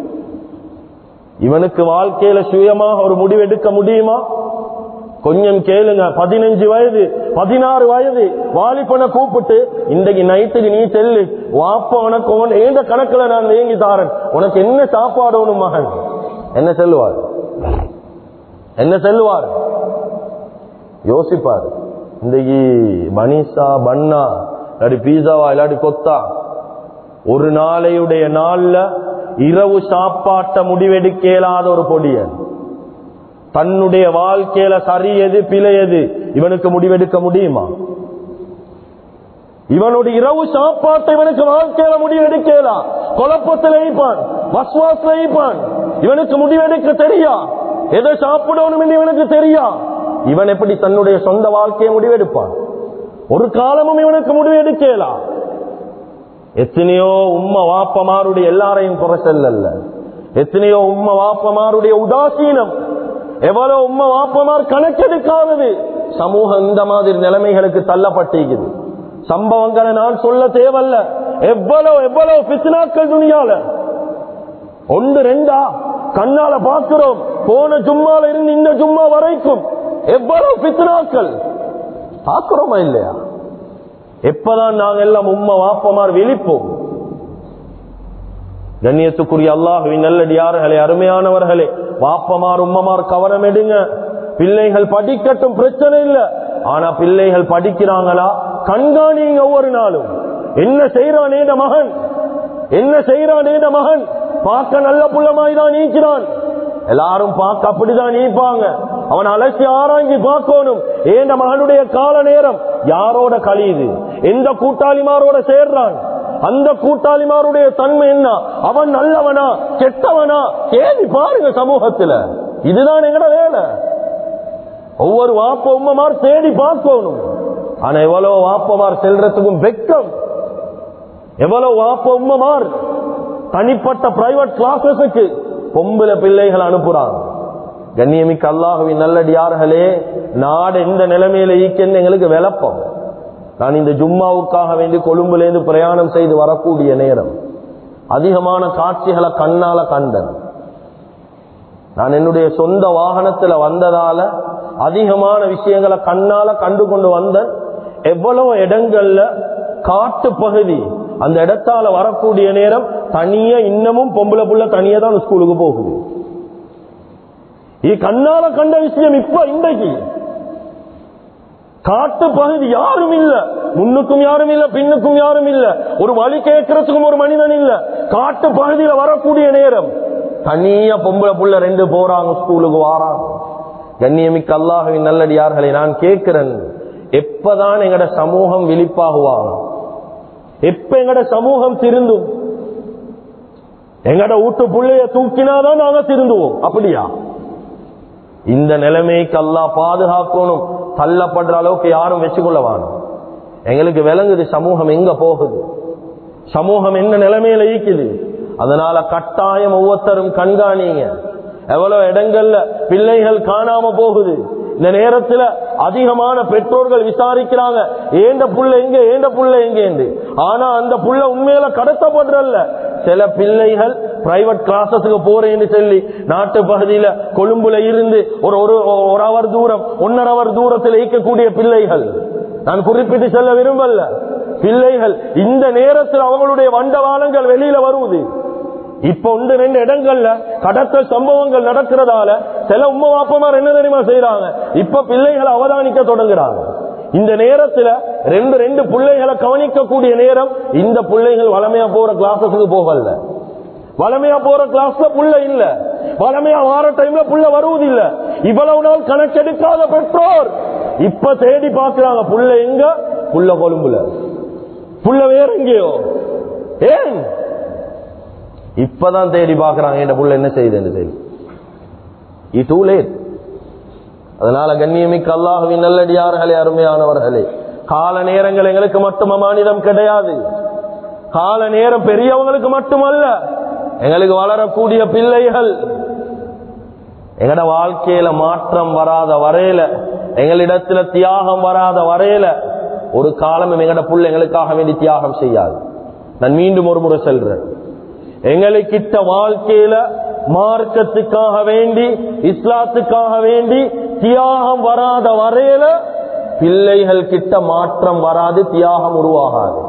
இவனுக்கு வாழ்க்கையில சுயமாக ஒரு முடிவு எடுக்க முடியுமா கொஞ்சம் கேளுங்க பதினஞ்சு வயது பதினாறு வயது வாலிபனை கூப்பிட்டு இன்றைக்கு நைட்டுக்கு நீ செல்லு வாப்ப உனக்கு உன் ஏந்த கணக்குல நான் வேங்கி தாரன் உனக்கு என்ன சாப்பாடணும் மகன் என்ன செல்லுவார் என்ன செல்லுவார் யோசிப்பார் இன்றைக்கு பனிசா பன்னா இல்லாட்டி பீஸாவா இல்லாட்டி கொத்தா ஒரு நாளையுடைய நாள்ல இரவு சாப்பாட்ட முடிவெடுக்க இயலாத ஒரு பொடியன் தன்னுடைய வாழ்க்கையில சரி எது பிழை எது இவனுக்கு முடிவெடுக்க முடியுமா இவனுடைய இரவு சாப்பாட்டை இவனுக்கு வாழ்க்கையில முடிவெடுக்கலாம் குழப்பத்தில் வைப்பான் வஸ்வாசில் வைப்பான் இவனுக்கு முடிவெடுக்க தெரியா எதை சாப்பிடணும் என்று இவனுக்கு தெரியா இவன் எப்படி தன்னுடைய சொந்த வாழ்க்கையை முடிவெடுப்பான் ஒரு காலமும் இவனுக்கு முடிவெடுக்கலாம் எத்தனையோ உம்ம வாப்பமாருடைய எல்லாரையும் குறை செல்லல்ல எத்தனையோ உம்ம வாப்பமாருடைய உதாசீனம் எவ்வளவு உம்ம வாப்பமார் கணக்கெடுக்காதது சமூகம் இந்த மாதிரி நிலைமைகளுக்கு தள்ளப்பட்டிருக்குது சம்பவங்களை நான் சொல்ல தேவல்ல எவ்வளவு எவ்வளவு பிசினாக்கள் துணியால ஒன்று ரெண்டா கண்ணால பார்க்கிறோம் போன ஜும்மால இருந்து இந்த ஜும்மா வரைக்கும் எவ்வளவு பித்னாக்கள் பார்க்கிறோமா இல்லையா எப்பதான் நாங்க எல்லாம் உம்மா வாப்பமார் வெளிப்போம் கண்ணியத்துக்குரிய அல்லாஹுவின் நல்லடியார்களே அருமையானவர்களே வாப்பமார் உம்மமார் கவனம் எடுங்க பிள்ளைகள் படிக்கட்டும் பிரச்சனை இல்ல ஆனா பிள்ளைகள் படிக்கிறாங்களா கண்காணிங்க ஒவ்வொரு நாளும் என்ன செய்யறான் ஏத மகன் என்ன செய்யறான் ஏத மகன் பார்க்க நல்ல புள்ளமாய் தான் நீக்கிறான் எல்லாரும் பார்க்க அப்படிதான் நீப்பாங்க அவன் அலசி ஆராய்ச்சி பார்க்கணும் ஏந்த மகனுடைய கால நேரம் யாரோட கழியுது எந்த கூட்டாளிமாரோட சேர்றான் அந்த கூட்டாளிமாருடைய தன்மை என்ன அவன் நல்லவனா கெட்டவனா கேள்வி பாருங்க சமூகத்துல இதுதான் எங்கட வேலை ஒவ்வொரு வாப்ப உம்மமார் தேடி பார்க்கணும் ஆனா எவ்வளவு வாப்பமார் செல்றதுக்கும் வெக்கம் எவ்வளவு வாப்ப உம்மமார் தனிப்பட்ட பிரைவேட் கிளாஸஸுக்கு பொம்பளை பிள்ளைகள் அனுப்புறாங்க கண்ணியமிக்க அல்லாஹுவின் நல்லடியார்களே நாடு எந்த நிலைமையில ஈக்கன்னு எங்களுக்கு விளப்பம் நான் இந்த ஜும்மாவுக்காக வேண்டி கொழும்புலேருந்து பிரயாணம் செய்து வரக்கூடிய நேரம் அதிகமான காட்சிகளை கண்ணால கண்டேன் நான் என்னுடைய சொந்த வாகனத்துல வந்ததால அதிகமான விஷயங்களை கண்ணால கண்டு கொண்டு வந்தேன் எவ்வளவு இடங்கள்ல காட்டு பகுதி அந்த இடத்தால வரக்கூடிய நேரம் தனியா இன்னமும் பொம்பளை புள்ள தனியா தான் ஸ்கூலுக்கு போகுது இது கண்ணால கண்ட விஷயம் இப்ப இன்றைக்கு காட்டு பகுதி யாரும் இல்ல முன்னுக்கும் யாரும் இல்ல பின்னுக்கும் யாரும் இல்ல ஒரு வழி கேட்கறதுக்கும் ஒரு மனிதன் இல்ல காட்டு பகுதியில வரக்கூடிய நேரம் தனியா பொம்பளை புள்ள ரெண்டு போறாங்க ஸ்கூலுக்கு வாராங்க கண்ணியமிக்க அல்லாஹுவின் நல்லடியார்களை நான் கேட்கிறேன் எப்பதான் எங்கட சமூகம் விழிப்பாகுவாங்க எப்ப எங்கட சமூகம் திருந்தும் எங்கட வீட்டு புள்ளைய தூக்கினாதான் நாங்க திருந்துவோம் அப்படியா இந்த நிலைமைக்கு அல்லா பாதுகாக்கணும் தள்ளப்படுற அளவுக்கு யாரும் வச்சுக்கொள்ள வேணும் எங்களுக்கு விளங்குது சமூகம் எங்க போகுது சமூகம் என்ன நிலைமையில ஈக்குது அதனால கட்டாயம் ஒவ்வொருத்தரும் கண்காணிங்க எவ்வளவு இடங்கள்ல பிள்ளைகள் காணாம போகுது இந்த நேரத்துல அதிகமான பெற்றோர்கள் விசாரிக்கிறாங்க ஏண்ட புள்ள எங்க ஏண்ட புள்ள எங்க என்று ஆனா அந்த புள்ள உண்மையில கடத்தப்படுறல்ல சில பிள்ளைகள் பிரைவேட் கிளாஸஸுக்கு போறேன்னு சொல்லி நாட்டு பகுதியில கொழும்புல இருந்து ஒரு ஒரு ஒரு அவர் தூரம் ஒன்னரை அவர் தூரத்தில் இருக்கக்கூடிய பிள்ளைகள் நான் குறிப்பிட்டு சொல்ல விரும்பல பிள்ளைகள் இந்த நேரத்தில் அவங்களுடைய வண்டவாளங்கள் வெளியில வருவது இப்ப ஒன்று ரெண்டு இடங்கள்ல கடத்தல் சம்பவங்கள் நடக்கிறதால சில உம்ம வாப்பமார் என்ன தெரியுமா செய்யறாங்க இப்ப பிள்ளைகளை அவதானிக்க தொடங்குறாங்க இந்த நேரத்துல ரெண்டு ரெண்டு பிள்ளைகளை கவனிக்கக்கூடிய நேரம் இந்த பிள்ளைகள் வளமையா போற கிளாஸஸுக்கு போகல வளமையா போற கிளாஸ்ல புள்ள இல்ல வளமையா வார டைம்ல புள்ள வருவது இல்ல இவ்வளவு நாள் கணக்கெடுக்காத பெற்றோர் இப்ப தேடி பாக்குறாங்க புள்ள எங்க புள்ள கொழும்புல புள்ள வேற எங்கேயோ ஏன் இப்பதான் தேடி பாக்குறாங்க என் புள்ள என்ன செய்யுதுன்னு தெரியும் இ டூ லேட் அதனால கண்ணியமிக்க அல்லாஹுவின் நல்லடியார்களே அருமையானவர்களே கால நேரங்கள் எங்களுக்கு மட்டும் அமானிதம் கிடையாது கால நேரம் பெரியவங்களுக்கு மட்டுமல்ல எங்களுக்கு வளரக்கூடிய பிள்ளைகள் எங்கட வாழ்க்கையில மாற்றம் வராத வரையில எங்களிடத்துல தியாகம் வராத வரையில ஒரு காலமும் எங்கட புள்ள எங்களுக்காக வேண்டி தியாகம் செய்யாது நான் மீண்டும் ஒரு முறை செல்றேன் எங்களுக்கிட்ட வாழ்க்கையில மார்க்கத்துக்காக வேண்டி இஸ்லாத்துக்காக வேண்டி தியாகம் வராத வரையில பிள்ளைகள் கிட்ட மாற்றம் வராது தியாகம் உருவாகாது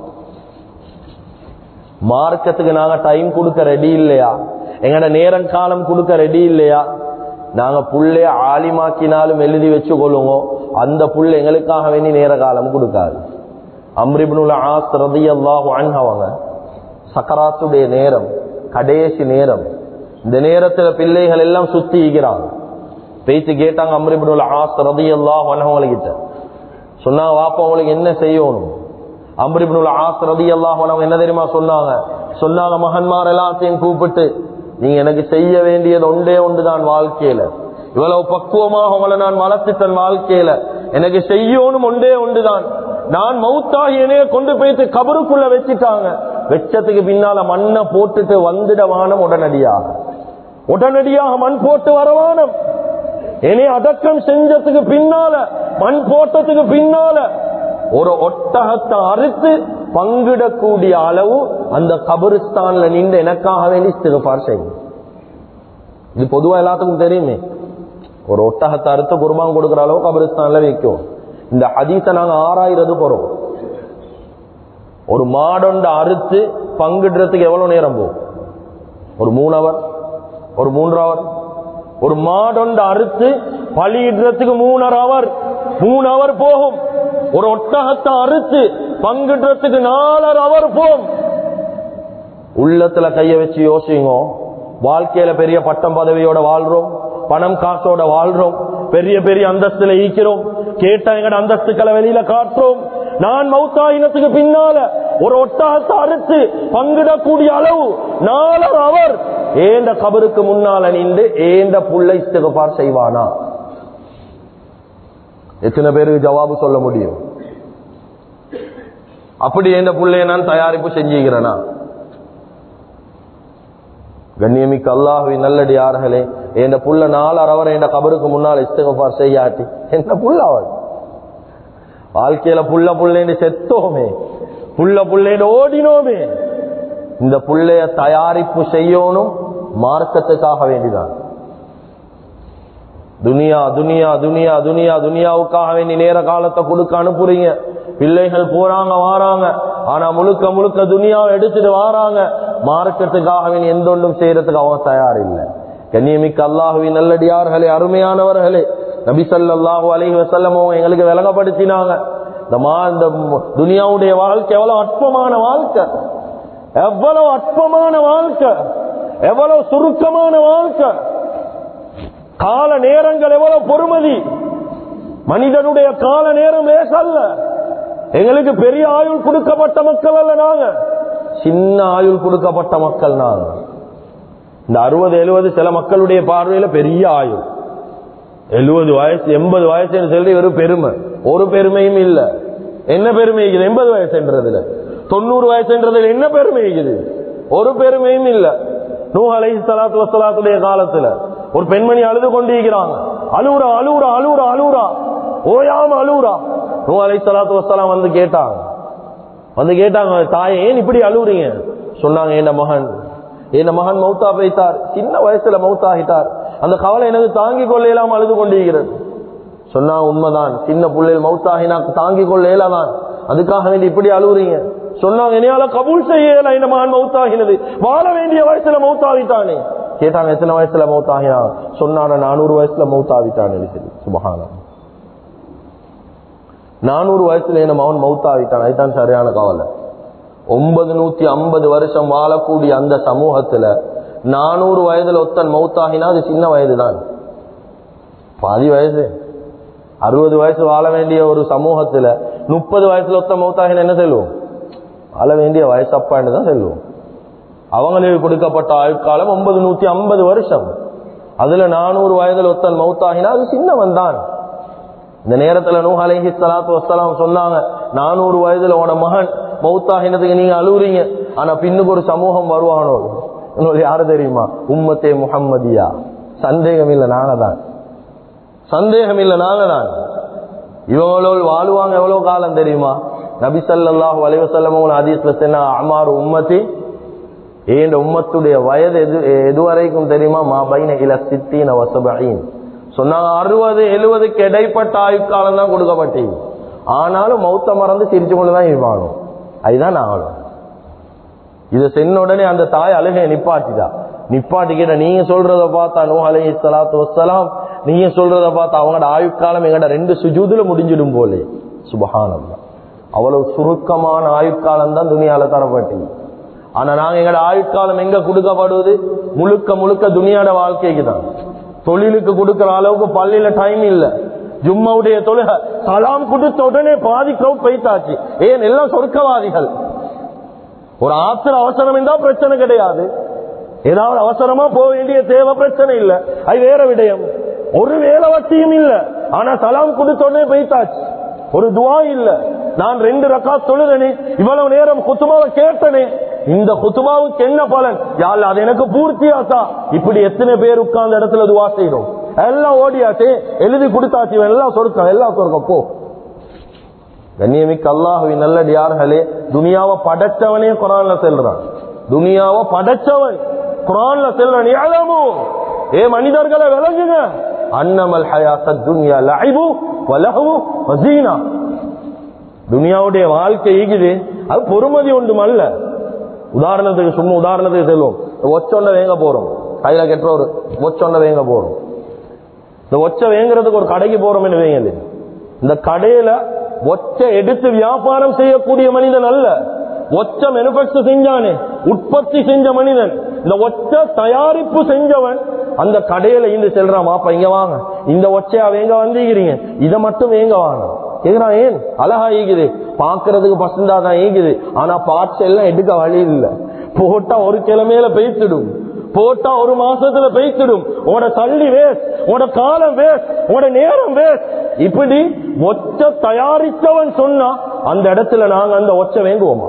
மார்க்கத்துக்கு நாங்க டைம் கொடுக்க ரெடி இல்லையா எங்கட நேரம் காலம் கொடுக்க ரெடி இல்லையா நாங்க புள்ளைய ஆலிமாக்கினாலும் எழுதி வச்சு கொள்ளுவோம் அந்த புள்ள எங்களுக்காக வேண்டி நேர காலம் கொடுக்காது அம்ரிபுனுல ஆஸ் ரதியல்லாஹு அன்ஹவங்க சக்கராத்துடைய நேரம் கடைசி நேரம் இந்த நேரத்துல பிள்ளைகள் எல்லாம் சுத்தி ஈகிறாங்க பேச்சு கேட்டாங்க அம்ரிபுனுல ஆஸ் ரதியல்லாஹு அன்ஹவங்ககிட்ட சொன்னா வாப்பா உங்களுக்கு என்ன செய்யணும் அம்ரிபுனுல ஆஸ் ரதியல்லாஹு அன்ஹவங்க என்ன தெரியுமா சொன்னாங்க சொன்னாங்க மகன்மார் எல்லாத்தையும் கூப்பிட்டு நீங்க எனக்கு செய்ய வேண்டியது ஒன்றே ஒன்றுதான் வாழ்க்கையில இவ்வளவு பக்குவமாக உங்களை நான் வளர்த்துட்டேன் வாழ்க்கையில எனக்கு செய்யணும் ஒன்றே ஒன்றுதான் நான் மௌத்தாகி என்னைய கொண்டு போயிட்டு கபருக்குள்ள வச்சுட்டாங்க வெச்சத்துக்கு பின்னால மண்ணை போட்டுட்டு வந்துட வானம் உடனடியாக உடனடியாக மண் போட்டு வரவானம் என்னை அடக்கம் செஞ்சதுக்கு பின்னால மண் போட்டதுக்கு பின்னால ஒரு ஒட்டகத்தை அறுத்து பங்கிடக்கூடிய அளவு அந்த கபரிஸ்தான்ல நின்று எனக்காக வேண்டி இஸ்திகபார் செய்யும் இது பொதுவா எல்லாத்துக்கும் தெரியுமே ஒரு ஒட்டகத்தை அறுத்து குருபான் கொடுக்கிற அளவு கபரிஸ்தான்ல வைக்கும் இந்த ஹதீஸை நாங்க ஆறாயிரது போறோம் ஒரு மாடொண்ட அறுத்து பங்கிடுறதுக்கு எவ்வளவு நேரம் போகும் ஒரு மூணு அவர் ஒரு மூன்று அவர் ஒரு மாடொண்ட அறுத்து பலியிடுறதுக்கு மூணரை அவர் மூணு அவர் போகும் ஒரு ஒட்டகத்தை அறுத்து பங்கிடுறதுக்கு நாலரை அவர் போகும் உள்ளத்துல கைய வச்சு யோசிங்க வாழ்க்கையில பெரிய பட்டம் பதவியோட வாழ்றோம் பணம் காசோட வாழ்றோம் பெரிய பெரிய அந்தஸ்துல ஈக்கிறோம் கேட்டா எங்கட அந்தஸ்துக்களை வெளியில காட்டுறோம் நான் மௌத்தாயினத்துக்கு பின்னால ஒரு ஒட்டகத்தை அறுத்து பங்கிடக்கூடிய அளவு நாலர் அவர் ஏந்த கபருக்கு முன்னால நின்று ஏந்த புள்ளை இஸ்திகபார் செய்வானா எத்தனை பேருக்கு ஜவாபு சொல்ல முடியும் அப்படி ஏந்த புள்ளைய நான் தயாரிப்பு செஞ்சுக்கிறேனா கண்ணியமிக்க அல்லாஹுவி நல்லடி யார்களே என் புள்ள நாலர் அவர் என் கபருக்கு முன்னால் இஸ்திகபார் செய்யாட்டி என்ன புள்ள அவள் வாழ்க்கையில புள்ள புள்ளேன்னு செத்தோமே புள்ள புள்ளேன்னு ஓடினோமே இந்த புள்ளைய தயாரிப்பு செய்யணும் மார்க்கத்துக்காக வேண்டிதான் துனியா துனியா துனியா துனியா துனியாவுக்காக வேண்டி நேர காலத்தை கொடுக்க அனுப்புறீங்க பிள்ளைகள் போறாங்க வாராங்க ஆனா முழுக்க முழுக்க துனியாவை எடுத்துட்டு வாராங்க மார்க்கத்துக்காக வேண்டி எந்த ஒன்றும் செய்யறதுக்கு அவங்க தயார் இல்லை கண்ணியமிக்க அல்லாஹுவின் நல்லடியார்களே அருமையானவர்களே நபி ஸல்லல்லாஹு அலைஹி வஸல்லம் அவங்க எங்களுக்கு விளங்கப்படுத்தினாங்க இந்த மா இந்த துனியாவுடைய வாழ்க்கை எவ்வளவு அற்பமான வாழ்க்கை எவ்வளவு அற்பமான வாழ்க்கை எவ்வளவு சுருக்கமான வாழ்க்கை கால நேரங்கள் எவ்வளவு பொறுமதி மனிதனுடைய கால நேரம் லேசல்ல எங்களுக்கு பெரிய ஆயுள் கொடுக்கப்பட்ட மக்கள் அல்ல நாங்க சின்ன ஆயுள் கொடுக்கப்பட்ட மக்கள் நாங்க இந்த அறுபது எழுபது சில மக்களுடைய பார்வையில பெரிய ஆயுள் எழுபது வயசு எண்பது வயசு சொல்லி ஒரு பெருமை ஒரு பெருமையும் இல்ல என்ன பெருமை இருக்குது எண்பது வயசுன்றதுல தொண்ணூறு வயசுன்றதுல என்ன பெருமை இருக்குது ஒரு பெருமையும் இல்ல நூ அலை சலாத்து வசலாத்துடைய காலத்துல ஒரு பெண்மணி அழுது கொண்டிருக்கிறாங்க அழுவுறா அழுவுறா அழுவுறா அழுவுறா ஓயாம அழுவுறா நூ அலை சலாத்து வசலாம் வந்து கேட்டாங்க வந்து கேட்டாங்க தாயே ஏன் இப்படி அழுவுறீங்க சொன்னாங்க என் மகன் என் மகன் மௌத்தா போய்த்தார் சின்ன வயசுல மௌத்தாகிட்டார் அந்த கவலை எனக்கு தாங்கிக் கொள்ள இயலாம அழுது கொண்டிருக்கிறது சொன்னா உண்மைதான் சின்ன பிள்ளைகள் மௌத்தாகினா தாங்கிக் கொள்ள இயலாதான் அதுக்காக வேண்டி இப்படி அழுவுறீங்க சொன்னாங்க என்னையால கபூல் செய்யல இந்த மகன் மௌத்தாகினது வாழ வேண்டிய வயசுல மௌத்தாகிட்டானே கேட்டாங்க எத்தனை வயசுல மௌத்தாகினா சொன்னான நானூறு வயசுல மௌத்தாவிட்டானே சரி சுபகானம் நானூறு வயசுல என்ன மகன் மௌத்தாவிட்டான் அதுதான் சரியான கவலை ஒன்பது நூத்தி ஐம்பது வருஷம் வாழக்கூடிய அந்த சமூகத்துல நானூறு வயதுல ஒத்தன் மௌத்தாகினா அது சின்ன வயது தான் பாதி வயசு அறுபது வயசு வாழ வேண்டிய ஒரு சமூகத்துல முப்பது வயசுல ஒத்த மௌத்தாகினா என்ன செல்வோம் வாழ வேண்டிய வயசு அப்பான்னு தான் செல்வோம் அவங்களுக்கு கொடுக்கப்பட்ட ஆயுட்காலம் ஒன்பது நூத்தி ஐம்பது வருஷம் அதுல நானூறு வயதுல ஒத்தன் மௌத்தாகினா அது சின்னவன் தான் இந்த நேரத்துல நூ அலைஹி சலாத்து வசலாம் சொன்னாங்க நானூறு வயதுல உன மகன் மௌத்தாகினதுக்கு நீங்க அழுவுறீங்க ஆனா பின்னுக்கு ஒரு சமூகம் வருவானோ உங்களுக்கு யாரு தெரியுமா உம்மத்தே முஹம்மதியா சந்தேகம் இல்ல நாங்க தான் சந்தேகம் இல்ல நாங்க தான் இவங்களோடு வாழுவாங்க எவ்வளவு காலம் தெரியுமா நபி ஸல்லல்லாஹு அலைஹி வஸல்லம் உங்க ஹதீஸ்ல சொன்னா அமார் உம்மத்தி ஏன் உம்மத்துடைய வயது எது எதுவரைக்கும் தெரியுமா மா பைன இல சித்தீன வசபீன் சொன்னாங்க அறுபது எழுபதுக்கு இடைப்பட்ட ஆயுட்காலம் தான் கொடுக்கப்பட்டீங்க ஆனாலும் மௌத்த மறந்து சிரிச்சு கொண்டுதான் இருப்பானோ அதுதான் ஆகணும் இதை சென்ன உடனே அந்த தாய் அழுகை நிப்பாட்டிதா நிப்பாட்டிக்கிட்ட நீங்க சொல்றத பார்த்தா நூ அலை சலாத்து வசலாம் நீங்க சொல்றத பார்த்தா அவங்களோட ஆயுட்காலம் எங்கட ரெண்டு சுஜூதுல முடிஞ்சிடும் போலே சுபகானம் அவ்வளவு சுருக்கமான ஆயுட்காலம் தான் துணியால தரப்பட்டீங்க ஆனா நாங்க எங்கட ஆயுட்காலம் எங்க கொடுக்கப்படுவது முழுக்க முழுக்க துணியாட வாழ்க்கைக்கு தான் தொழிலுக்கு கொடுக்கிற அளவுக்கு பள்ளியில டைம் இல்ல ஜும்மாவுடைய தொழுக சலாம் கொடுத்த உடனே பாதி கிரௌட் பைத்தாச்சு ஏன் எல்லாம் சொர்க்கவாதிகள் ஒரு ஆத்திர அவசரம் இருந்தா பிரச்சனை கிடையாது ஏதாவது அவசரமா போக வேண்டிய தேவை பிரச்சனை இல்ல அது வேற விடயம் ஒரு வேலை வட்டியும் இல்ல ஆனா சலாம் கொடுத்த உடனே பைத்தாச்சு ஒரு துவா இல்ல நான் ரெண்டு ரக்கா தொழுதனே இவ்வளவு நேரம் குத்துமாவை கேட்டனே இந்த குத்துமாவுக்கு என்ன பலன் யாழ் அது எனக்கு பூர்த்தியாசா இப்படி எத்தனை பேர் உட்கார்ந்த இடத்துல துவா செய்யணும் எல்லாம் ஓடியாச்சு எழுதி கொடுத்தாச்சு இவன் எல்லாம் சொருக்கம் எல்லாம் சொருக்கம் போ கண்ணியமிக்க அல்லாஹுவின் நல்லடியார்களே துனியாவை படைச்சவனே குரான்ல செல்றான் துனியாவை படைச்சவன் குரான்ல செல்றான் ஏழமோ ஏ மனிதர்களை விளங்குங்க அன்னமல் ஹயாத்த துனியா லைபு வலஹு வசீனா துனியாவுடைய வாழ்க்கை ஈகுது அது பொறுமதி ஒன்றும் அல்ல உதாரணத்துக்கு சும்மா உதாரணத்துக்கு செல்வோம் ஒச்சொண்ட வேங்க போறோம் கையில கெட்ட ஒரு ஒச்சொண்ட வேங்க போறோம் இந்த ஒச்ச வேங்குறதுக்கு ஒரு கடைக்கு போறோம் என்ன வேங்குது இந்த கடையில ஒச்ச எடுத்து வியாபாரம் செய்யக்கூடிய மனிதன் அல்ல ஒச்ச மேனுபேக்சர் செஞ்சானே உற்பத்தி செஞ்ச மனிதன் இந்த ஒச்ச தயாரிப்பு செஞ்சவன் அந்த கடையில இருந்து செல்றான் மாப்பா இங்க வாங்க இந்த ஒச்சையா வேங்க வந்திருக்கிறீங்க இதை மட்டும் வேங்க வாங்க எதுனா ஏன் அழகா ஈகுது பாக்குறதுக்கு பசந்தா தான் ஈகுது ஆனா பார்ட்ஸ் எல்லாம் எடுக்க வழி இல்ல போட்டா ஒரு கிழமையில பெய்த்திடும் போட்டா ஒரு மாசத்துல பெய்த்திடும் உட தள்ளி வேஸ்ட் உட காலம் வேஸ்ட் உட நேரம் வேஸ்ட் இப்படி ஒச்ச தயாரித்தவன் சொன்னா அந்த இடத்துல நாங்க அந்த ஒச்ச வேங்குவோமா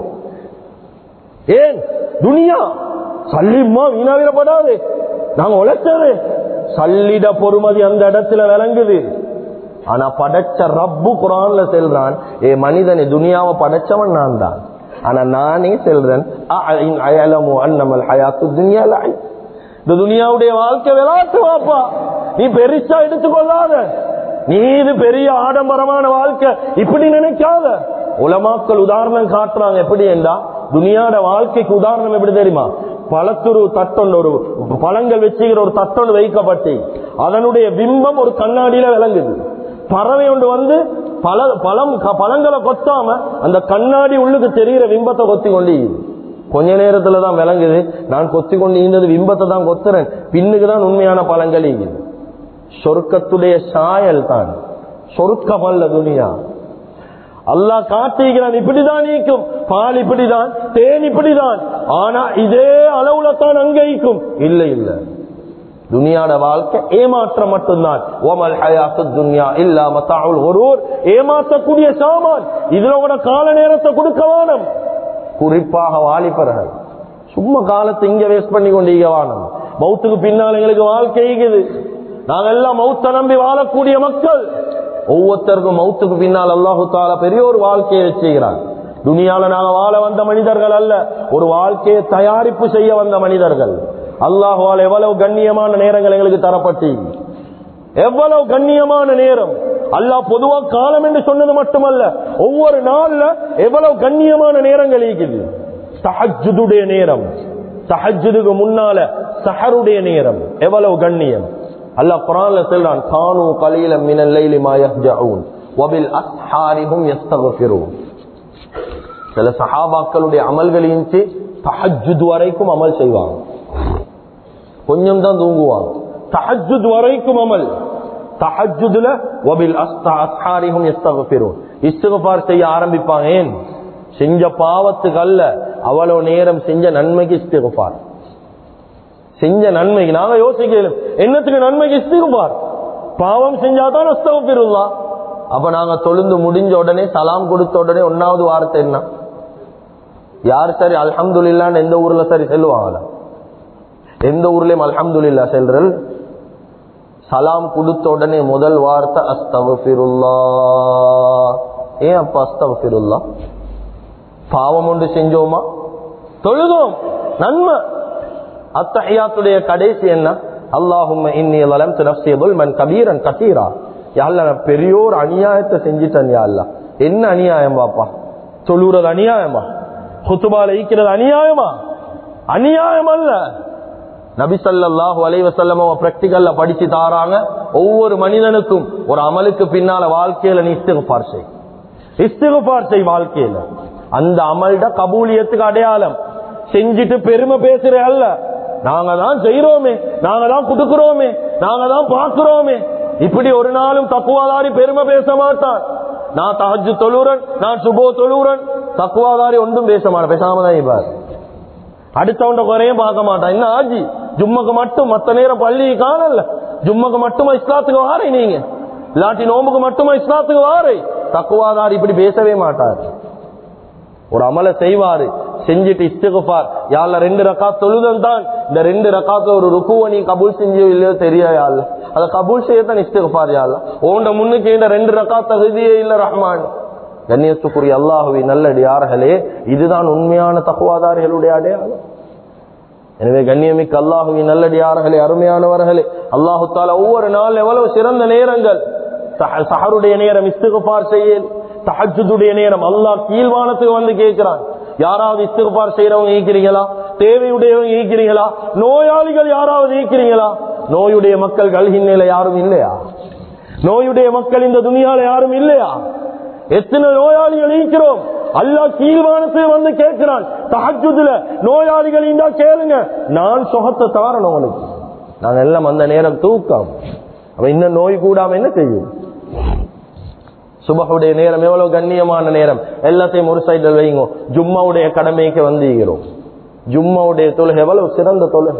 ஏன் துனியா சல்லிம்மா வீணாவிடப்படாது நாங்க உழைச்சது சல்லிட பொறுமதி அந்த இடத்துல விளங்குது ஆனா படைச்ச ரப்பு குரான்ல செல்றான் ஏ மனிதனை துனியாவை படைச்சவன் நான் தான் ஆனா நானே செல்றேன் அன்னமல் ஹயாத்து துனியா இந்த துனியாவுடைய வாழ்க்கை விளையாட்டு வாப்பா நீ பெருசா எடுத்துக்கொள்ளாத நீ இது பெரிய ஆடம்பரமான வாழ்க்கை இப்படி நினைக்காத உலமாக்கள் உதாரணம் காட்டுறாங்க எப்படி என்றா துனியாட வாழ்க்கைக்கு உதாரணம் எப்படி தெரியுமா பழத்துரு தட்டொன்று ஒரு பழங்கள் வச்சுக்கிற ஒரு தட்டொன்று வைக்கப்பட்டு அதனுடைய பிம்பம் ஒரு கண்ணாடியில விளங்குது பறவை ஒன்று வந்து பல பழம் பழங்களை கொத்தாம அந்த கண்ணாடி உள்ளுக்கு தெரிகிற பிம்பத்தை கொத்தி கொண்டு கொஞ்ச நேரத்துல தான் விளங்குது நான் கொத்தி கொண்டு இருந்தது பிம்பத்தை தான் கொத்துறேன் பின்னுக்கு தான் உண்மையான பழங்கள் ஈகுது சொர்க்கத்துடைய சாயல் தான் சொர்க்கம் அல்ல துனியா அல்லாஹ் காட்டுகிறான் இப்படிதான் நீக்கும் பால் இப்படிதான் தேன் இப்படிதான் ஆனா இதே அளவுல தான் அங்கீக்கும் இல்ல இல்ல துனியாட வாழ்க்கை ஏமாற்றம் மட்டும்தான் ஓமல் ஹயாத்து துன்யா இல்லா மத்தாவுல் ஒருவர் ஏமாற்றக்கூடிய சாமான் இதுல கூட கால நேரத்தை கொடுக்க வேணும் குறிப்பாக வாலிபர்கள் சும்மா காலத்தை இங்க வேஸ்ட் பண்ணி கொண்டு வானம் மௌத்துக்கு பின்னால் எங்களுக்கு வாழ்க்கை இருக்குது நாங்க எல்லாம் மௌத்த நம்பி வாழக்கூடிய மக்கள் ஒவ்வொருத்தருக்கும் மௌத்துக்கு பின்னால் அல்லாஹு தாலா பெரிய ஒரு வாழ்க்கையை வச்சுக்கிறான் துனியால நாங்க வாழ வந்த மனிதர்கள் அல்ல ஒரு வாழ்க்கையை தயாரிப்பு செய்ய வந்த மனிதர்கள் அல்லாஹுவால் எவ்வளவு கண்ணியமான நேரங்கள் எங்களுக்கு தரப்பட்டு எவ்வளவு கண்ணியமான நேரம் அல்லாஹ் பொதுவா காலம் என்று சொன்னது மட்டுமல்ல ஒவ்வொரு நாள்ல எவ்வளவு கண்ணியமான நேரங்கள் இருக்குது சஹஜுடைய நேரம் சஹஜுதுக்கு முன்னால சஹருடைய நேரம் எவ்வளவு கண்ணியம் அல்லாஹ் குரான்ல சொல்றான் கானு கலீல மினல் லைலி மா யஹ்ஜஊன் வபில் அஸ்ஹாரிஹும் யஸ்தக்ஃபிரூன் சில சஹாபாக்களுடைய அமல்களையும் தஹஜ்ஜுத் வரைக்கும் அமல் செய்வாங்க கொஞ்சம் தான் தூங்குவாங்க தஹஜ்ஜுத் வரைக்கும் அமல் தஹஜ்ஜுதுல வபில் அஸ்ஹாரிஹும் யஸ்தக்ஃபிரூன் இஸ்திக்ஃபார் செய்ய ஆரம்பிப்பாங்க ஏன் செஞ்ச பாவத்துக்கு அல்ல அவ்வளவு நேரம் செஞ்ச நன்மைக்கு இஸ்திகுபார் செஞ்ச நன்மைக்கு நாங்க யோசிக்கலாம் என்னத்துக்கு நன்மைக்கு இஸ்திகுபார் பாவம் செஞ்சாதான் அஸ்தகபிருல்லா அப்ப நாங்க தொழுந்து முடிஞ்ச உடனே சலாம் கொடுத்த உடனே ஒன்னாவது வார்த்தை என்ன யார் சரி அல்ஹம்துலில்லான்னு எந்த ஊர்ல சரி செல்லுவாங்களா எந்த ஊர்லயும் அல்ஹம்துலில்லா செல்றல் சலாம் கொடுத்த உடனே முதல் வார்த்தை அஸ்தகபிருல்லா ஏன் அப்ப அஸ்தகபிருல்லா பாவம் ஒன்று செஞ்சோமா தொழுதோம் நன்மை அத்தஹியாத்துடைய கடைசி என்ன அல்லாஹும் இன்னி வலம் நப்சியதுல் மன் கபீரன் கசீரா யாழ்ல நான் பெரியோர் அநியாயத்தை செஞ்சிட்டேன் யாழ்லா என்ன அநியாயம் பாப்பா தொழுறது அநியாயமா குத்துபால ஈக்கிறது அநியாயமா அநியாயம் அல்ல நபி சல்லாஹு அலைவசல்லம பிராக்டிகல்ல படிச்சு தாராங்க ஒவ்வொரு மனிதனுக்கும் ஒரு அமலுக்கு பின்னால வாழ்க்கையில நீ இஸ்திகுபார் செய் இஸ்திகுபார் செய் வாழ்க்கையில அந்த அமல்ட கபூலியத்துக்கு அடையாளம் செஞ்சுட்டு பெருமை பேசுற அல்ல நாங்க தான் செய்யறோமே நாங்க தான் கொடுக்கிறோமே நாங்க தான் பாக்குறோமே இப்படி ஒரு நாளும் தக்குவாதாரி பெருமை பேச மாட்டான் நான் தஹஜு தொழுறன் நான் சுபோ தொழுறன் தக்குவாதாரி ஒன்றும் பேச மாட்டேன் பேசாம தான் இப்பார் அடுத்தவண்ட குறையும் பார்க்க மாட்டான் என்ன ஆஜி ஜும்மக்கு மட்டும் மத்த நேரம் பள்ளி காணல ஜும்மக்கு மட்டுமா இஸ்லாத்துக்கு வாரை நீங்க இல்லாட்டி நோம்புக்கு மட்டுமா இஸ்லாத்துக்கு வாரை தக்குவாதாரி இப்படி பேசவே மாட்டார் ஒரு அமலை செய்வாரு செஞ்சுட்டு இஸ்திகுபார் யாழ்ல ரெண்டு ரக்கா தொழுதல் தான் இந்த ரெண்டு ரக்காத்துல ஒரு ருக்குவ நீ கபூல் செஞ்சோ இல்லையோ தெரியா யாழ்ல அதை கபூல் செய்யத்தான் இஸ்திகுபார் யாழ்ல ஓண்ட முன்னுக்கு இந்த ரெண்டு ரக்கா தகுதியே இல்ல ரஹ்மான் கண்ணியத்துக்குரிய அல்லாஹுவி நல்லடியார்களே இதுதான் உண்மையான தகுவாதாரிகளுடைய அடையாளம் எனவே கண்ணியமிக்க அல்லாஹுவி நல்லடியார்களே அருமையானவர்களே அல்லாஹு தாலா ஒவ்வொரு நாள் எவ்வளவு சிறந்த நேரங்கள் சஹருடைய நேரம் இஸ்திகுபார் செய்ய தஹஜுடைய நேரம் அல்லாஹ் கீழ்வானத்துக்கு வந்து கேட்கிறான் யாராவது இஸ்திகுபார் செய்யறவங்க ஈக்கிறீங்களா தேவையுடையவங்க ஈக்கிறீங்களா நோயாளிகள் யாராவது ஈக்கிறீங்களா நோயுடைய மக்கள் கல்கின்னையில யாரும் இல்லையா நோயுடைய மக்கள் இந்த துணியால யாரும் இல்லையா எத்தனை நோயாளிகள் ஈக்கிறோம் அல்லாஹ் கீழ்வானத்தை வந்து கேட்கிறான் தஹஜுதுல நோயாளிகள் இந்தா கேளுங்க நான் சுகத்தை தாரணும் உனக்கு நாங்க எல்லாம் அந்த நேரம் தூக்கம் அவன் இன்னும் நோய் கூடாம என்ன செய்யும் சுபகுடைய நேரம் எவ்வளவு கண்ணியமான நேரம் எல்லாத்தையும் ஒரு சைடில் வைங்க ஜும்மாவுடைய கடமைக்கு வந்தீங்கிறோம் ஜும்மாவுடைய தொழுகை எவ்வளவு சிறந்த தொழுகை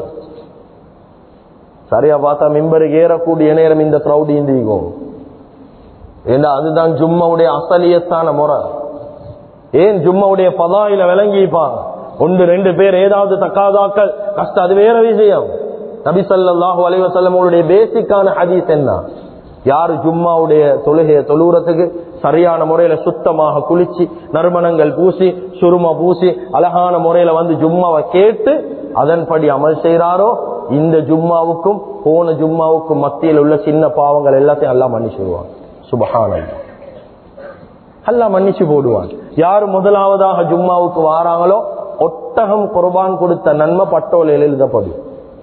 சரியா பார்த்தா மிம்பருக்கு ஏறக்கூடிய நேரம் இந்த கிரௌட் இந்திக்கும் ஏன்னா அதுதான் ஜும்மாவுடைய அசலியத்தான முறை ஏன் ஜும்மாவுடைய பதாயில விளங்கிப்பாங்க ஒன்று ரெண்டு பேர் ஏதாவது தக்காதாக்கள் கஷ்டம் அது வேற விஷயம் நபி சல்லாஹூ அலைவசல்லமுடைய பேசிக்கான ஹதீஸ் என்ன யாரு ஜும்மாவுடைய தொழுகைய தொழுறதுக்கு சரியான முறையில சுத்தமாக குளிச்சு நறுமணங்கள் பூசி சுருமா பூசி அழகான முறையில வந்து ஜும்மாவை கேட்டு அதன்படி அமல் செய்யறாரோ இந்த ஜும்மாவுக்கும் போன ஜும்மாவுக்கும் மத்தியில் உள்ள சின்ன பாவங்கள் எல்லாத்தையும் எல்லாம் மன்னிச்சுடுவான் சுபகானம் எல்லாம் மன்னிச்சு போடுவான் யாரு முதலாவதாக ஜும்மாவுக்கு வாராங்களோ ஒட்டகம் குர்பான் கொடுத்த நன்மை பட்டோலையில் எழுதப்படும்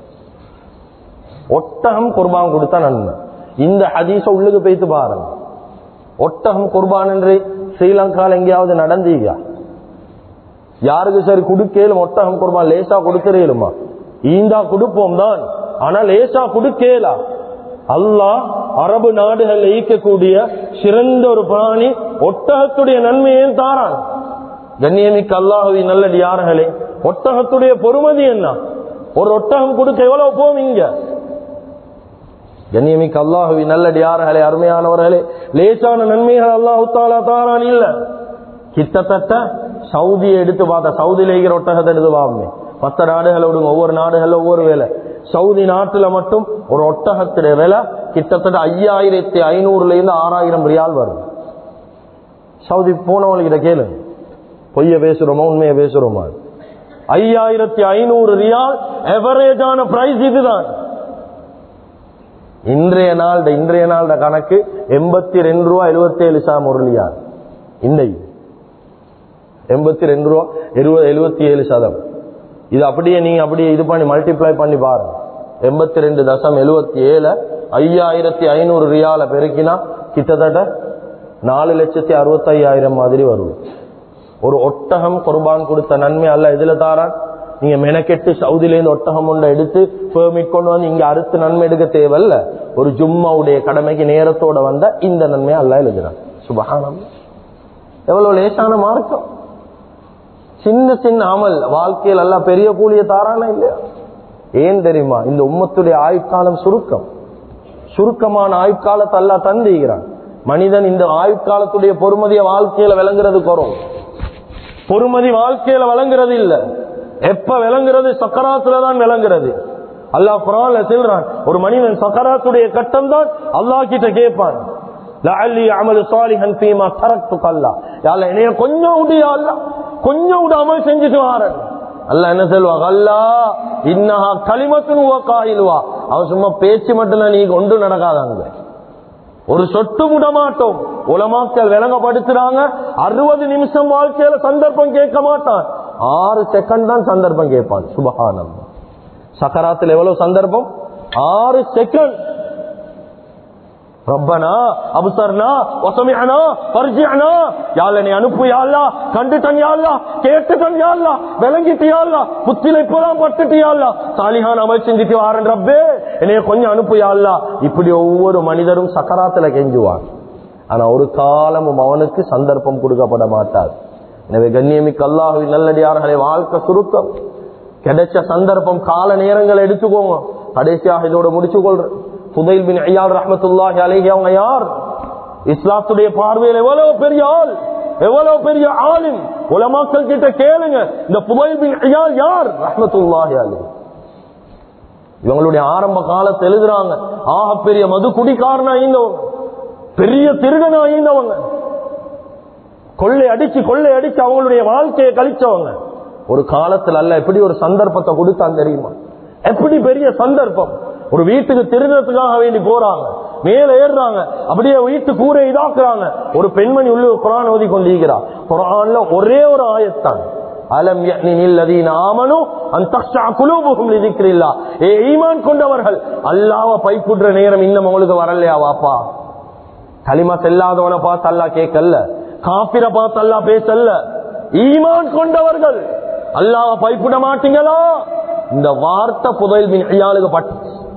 ஒட்டகம் குர்பான் கொடுத்த நன்மை இந்த ஹதீஸ உள்ளுக்கு போய்த்து பாருங்க ஒட்டகம் குர்பான் என்று ஸ்ரீலங்கால எங்கேயாவது நடந்தீங்க யாருக்கு சரி குடுக்கலும் ஒட்டகம் குர்பான் லேசா கொடுத்துறேலுமா ஈந்தா கொடுப்போம் தான் ஆனா லேசா கொடுக்கலா அல்லாஹ் அரபு நாடுகள் ஈக்கக்கூடிய சிறந்த ஒரு பிராணி ஒட்டகத்துடைய நன்மையும் தாரான் கண்ணியமிக்க அல்லாஹுவி நல்லடியார்களே ஒட்டகத்துடைய பொறுமதி என்ன ஒரு ஒட்டகம் கொடுக்க எவ்வளவு போகும் இங்க கண்ணியமிக்க அல்லாஹுவி நல்லடியார்களே அருமையானவர்களே லேசான நன்மைகள் அல்லாஹு தாலா தாரான் இல்ல கிட்டத்தட்ட சவுதியை எடுத்து பார்த்த சவுதியில இருக்கிற ஒட்டகத்தை எடுத்து பாருங்க மற்ற நாடுகளோட ஒவ்வொரு நாடுகள் ஒவ்வொரு வேலை சவுதி நாட்டுல மட்டும் ஒரு ஒட்டகத்துடைய விலை கிட்டத்தட்ட ஐயாயிரத்தி ஐநூறுல இருந்து ஆறாயிரம் ரியால் வரும் சவுதி போனவங்களுக்கு இதை கேளு பொய்ய பேசுறோமா உண்மையை பேசுறோமா ஐயாயிரத்தி ஐநூறு ரியால் எவரேஜான பிரைஸ் இதுதான் இன்றைய நாள் இன்றைய நாள் கணக்கு எண்பத்தி ரெண்டு ரூபா எழுபத்தி ஏழு சாம் ஒரு ரியால் இன்றைக்கு எண்பத்தி ரெண்டு ரூபா எழுபது எழுபத்தி ஏழு சதம் இது அப்படியே நீங்க அப்படியே இது பண்ணி மல்டிப்ளை பண்ணி பாருங்க எண்பத்தி ரெண்டு தசம் எழுபத்தி ஏழு ஐயாயிரத்தி ஐநூறு ரியால பெருக்கினா கிட்டத்தட்ட நாலு லட்சத்தி அறுபத்தையாயிரம் மாதிரி வரும் ஒரு ஒட்டகம் குர்பான் கொடுத்த நன்மை அல்ல இதுல தாரான் நீங்க மெனக்கெட்டு சவுதியிலேருந்து ஒட்டகம் ஒன்றை எடுத்து பெர்மிட் கொண்டு வந்து இங்க அறுத்து நன்மை எடுக்க தேவையில்ல ஒரு ஜும்மாவுடைய கடமைக்கு நேரத்தோட வந்த இந்த நன்மை அல்ல எழுதுறான் சுபகானம் எவ்வளவு லேசான மார்க்கம் சின்ன சின்ன அமல் வாழ்க்கையில் எல்லாம் பெரிய கூலிய தாரானா இல்லையா ஏன் தெரியுமா இந்த உம்மத்துடைய ஆயுட்காலம் சுருக்கம் சுருக்கமான ஆயுட்காலத்தை எல்லாம் தந்துகிறான் மனிதன் இந்த ஆயுட்காலத்துடைய பொறுமதிய வாழ்க்கையில விளங்குறது குறம் பொறுமதி வாழ்க்கையில விளங்குறது இல்ல எப்ப விளங்குறது சக்கராத்துல தான் விளங்குறது அல்லாஹ் குரான்ல சொல்றான் ஒரு மனிதன் சக்கராத்துடைய கட்டம் தான் அல்லாஹ் கிட்ட கேட்பான் லஅல்லி அமலு சாலிஹன் ஃபீமா தரக்து கல்லா யால என்னைய கொஞ்சம் விடியா அல்ல கொஞ்சம் விட அமல் செஞ்சுட்டு வாரன் அல்ல என்ன சொல்லுவாங்க அல்லா இன்னஹா களிமத்துன் காயிலுவா அவன் சும்மா பேச்சு மட்டும் நீ கொண்டு நடக்காதாங்க ஒரு சொட்டு விட மாட்டோம் உலமாக்கள் விளங்கப்படுத்துறாங்க அறுபது நிமிஷம் வாழ்க்கையில சந்தர்ப்பம் கேட்க மாட்டான் ஆறு செகண்ட் தான் சந்தர்ப்பம் கேட்பான் சுபகானம் சக்கராத்தில் எவ்வளவு சந்தர்ப்பம் ஆறு செகண்ட் ரப்பனா அபுசர்னா ஒசமியானா பரிஜியானா யாழ் நீ அனுப்பு யாழ்லா கண்டுட்டன் யாழ்லா கேட்டுட்டன் யாழ்லா விளங்கிட்டு யாழ்லா புத்தில இப்பதான் பட்டுட்டு யாழ்லா சாலிஹான் அமல் செஞ்சுட்டு வாரன் ரப்பே என்னைய கொஞ்சம் அனுப்பு யாழ்லா இப்படி ஒவ்வொரு மனிதரும் சக்கராத்துல கெஞ்சுவான் ஆனா ஒரு காலமும் அவனுக்கு சந்தர்ப்பம் கொடுக்கப்பட மாட்டார் எனவே கண்ணியமிக்க அல்லாஹுவின் நல்லடியார்களை வாழ்க்கை சுருக்கம் கிடைச்ச சந்தர்ப்பம் கால நேரங்களை எடுத்துக்கோங்க கடைசியாக இதோட முடிச்சு கொள்றேன் புதைல் பின் ஐயால் ரஹமத்துல்லாஹி அலைஹி அவங்க யார் இஸ்லாத்துடைய பார்வையில் எவ்வளவு பெரிய ஆள் எவ்வளவு பெரிய ஆளும் உலமாக்கள் கிட்ட கேளுங்க இந்த புதைல் பின் ஐயால் யார் ரஹமத்துல்லாஹி அலைஹி இவங்களுடைய ஆரம்ப காலத்தை எழுதுறாங்க ஆக பெரிய மது குடிக்காரனா இருந்தவங்க பெரிய திருடனா இருந்தவங்க கொள்ளை அடிச்சு கொள்ளை அடிச்சு அவங்களுடைய வாழ்க்கையை கழிச்சவங்க ஒரு காலத்துல அல்ல எப்படி ஒரு சந்தர்ப்பத்தை கொடுத்தான் தெரியுமா எப்படி பெரிய சந்தர்ப்பம் ஒரு வீட்டுக்கு திருடுறதுக்காக வேண்டி போறாங்க மேல ஏறுறாங்க அப்படியே வீட்டு கூரை இதாக்குறாங்க ஒரு பெண்மணி உள்ள குரான் ஓதி கொண்டிருக்கிறார் குரான்ல ஒரே ஒரு ஆயத்தான் அலம் கொண்டவர்கள் அல்லாவ பைப்புடுற நேரம் இன்னும் உங்களுக்கு வரலையா வாப்பா களிமா செல்லாதவனை பார்த்து அல்லா கேட்கல காப்பிர பார்த்து அல்லா பேசல்ல ஈமான் கொண்டவர்கள் அல்லாவ பைப்பிட மாட்டீங்களா இந்த வார்த்தை புதையல் ஐயாளுக்கு பட்டு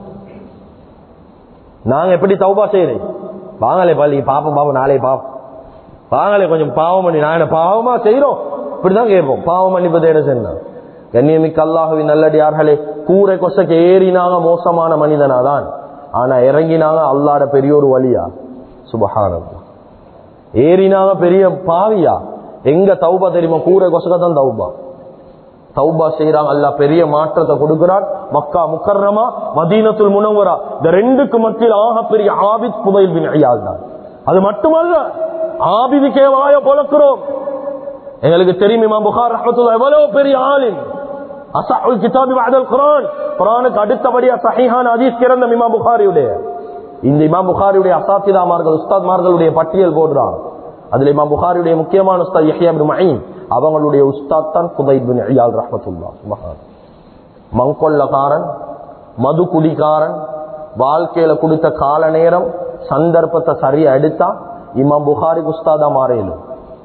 நாங்க எப்படி தௌபா செய்யறேன் வாங்களே பள்ளி பாப்போம் பாப்போம் நாளே பாப்போம் வாங்களே கொஞ்சம் பாவம் பண்ணி நான் என்ன பாவமா செய்யறோம் இப்படிதான் கேட்போம் பாவம் பண்ணி தேட சென்றான் கண்ணியமிக்க அல்லாஹுவின் நல்லடியார்களே கூரை கொசைக்கு ஏறினாங்க மோசமான மனிதனாதான் ஆனா இறங்கினாங்க அல்லாட பெரிய ஒரு வழியா சுபகானம் ஏறினாங்க பெரிய பாவியா எங்க தௌபா தெரியுமா கூரை கொசக்க தான் தௌபா தௌபா செய்யறாங்க அல்ல பெரிய மாற்றத்தை கொடுக்கிறான் மக்கா முக்கர்ணமா மதீனத்துல் முனவரா இந்த ரெண்டுக்கு மத்தியில் ஆக பெரிய ஆபித் புதையில் பின் ஐயால் தான் அது மட்டுமல்ல ஆபிதுக்கே வாய பொழக்கிறோம் எங்களுக்கு தெரியும் இமாம் புகார் ரஹமத்துல்லா எவ்வளவு பெரிய ஆளின் அசாஹுல் கிதாபி பாதல் குரான் குரானுக்கு அடுத்தபடியா சஹிஹான் அதீஸ் கிறந்த இமாம் புகாரியுடைய இந்த இமாம் புகாரியுடைய அசாத்திதாமார்கள் உஸ்தாத்மார்களுடைய பட்டியல் போடுறான் அதுல இமாம் புகாரியுடைய முக்கியமான உஸ்தாத் யஹ்யா பின் மஹீன் அவங்களுடைய உஸ்தாத் தான் குதைத் பின் ஐயால் ரஹமத்துல்லா சுபஹான் மங்கொல்லக்காரன் மது குடிக்காரன் வாழ்க்கையில கொடுத்த கால நேரம் சந்தர்ப்பத்தை சரியா எடுத்தா இமாம் புகாரி உஸ்தாதா மாறையிலும்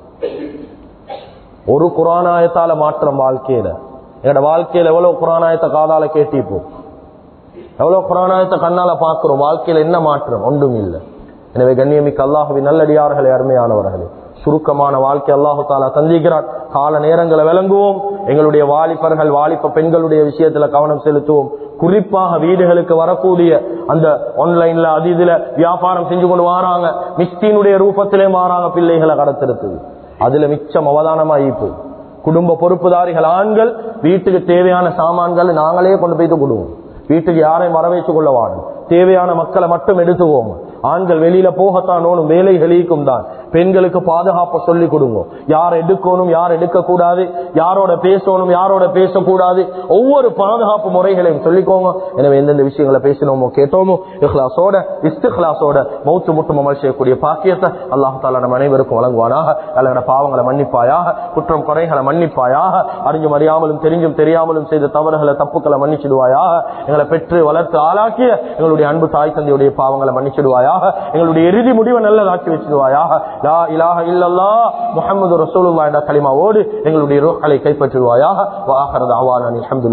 ஒரு குரானாயத்தால மாற்றம் வாழ்க்கையில என்னோட வாழ்க்கையில எவ்வளவு குரானாயத்தை காதால கேட்டிப்போம் எவ்வளவு புராணத்தை கண்ணால பாக்குறோம் வாழ்க்கையில என்ன மாற்றம் ஒன்றும் இல்லை எனவே கண்ணியமிக்க அல்லாஹுவின் நல்லடியார்களே அருமையானவர்களே சுருக்கமான வாழ்க்கை அல்லாஹு தாலா சந்திக்கிறார் கால நேரங்களை விளங்குவோம் எங்களுடைய வாலிபர்கள் வாலிப பெண்களுடைய விஷயத்துல கவனம் செலுத்துவோம் குறிப்பாக வீடுகளுக்கு வரக்கூடிய அந்த ஆன்லைன்ல அது இதுல வியாபாரம் செஞ்சு கொண்டு வராங்க மிஸ்டீனுடைய ரூபத்திலே மாறாங்க பிள்ளைகளை கடத்திருக்குது அதுல மிச்சம் அவதானமா ஈப்பு குடும்ப பொறுப்புதாரிகள் ஆண்கள் வீட்டுக்கு தேவையான சாமான்கள் நாங்களே கொண்டு போய் கொடுவோம் வீட்டுக்கு யாரையும் வரவேற்றுக் கொள்ள வாழும் தேவையான மக்களை மட்டும் எடுத்துவோம் ஆண்கள் வெளியில போகத்தான் ஓணும் வேலைகளுக்கும் தான் பெண்களுக்கு பாதுகாப்பை சொல்லி கொடுங்க யார் எடுக்கணும் யார் எடுக்க கூடாது யாரோட பேசணும் யாரோட பேசக்கூடாது ஒவ்வொரு பாதுகாப்பு முறைகளையும் சொல்லிக்கோங்க எனவே எந்தெந்த விஷயங்களை பேசினோமோ கேட்டோமோ இஹ்லாசோட இஸ்திஹ்லாசோட மௌத்து முட்டும் அமல் செய்யக்கூடிய பாக்கியத்தை அல்லாஹால நம்ம அனைவருக்கும் வழங்குவானாக அல்ல பாவங்களை மன்னிப்பாயாக குற்றம் குறைகளை மன்னிப்பாயாக அறிஞ்சும் அறியாமலும் தெரிஞ்சும் தெரியாமலும் செய்த தவறுகளை தப்புக்களை மன்னிச்சிடுவாயாக எங்களை பெற்று வளர்த்து ஆளாக்கிய எங்களுடைய அன்பு தாய் தந்தையுடைய பாவங்களை மன்னிச்சிடுவாயாக எங்களுடைய இறுதி முடிவை நல்லதாக்கி வச்சிடுவாயாக லா இலாஹ இல்லல்லா முஹம்மது ரசூலுல்லாஹ் என்ற கலிமாவோடு எங்களுடைய ரோஹ்களை கைப்பற்றுவாயாக வாஹரது அவான் அல்ஹம்துலில்லாஹ்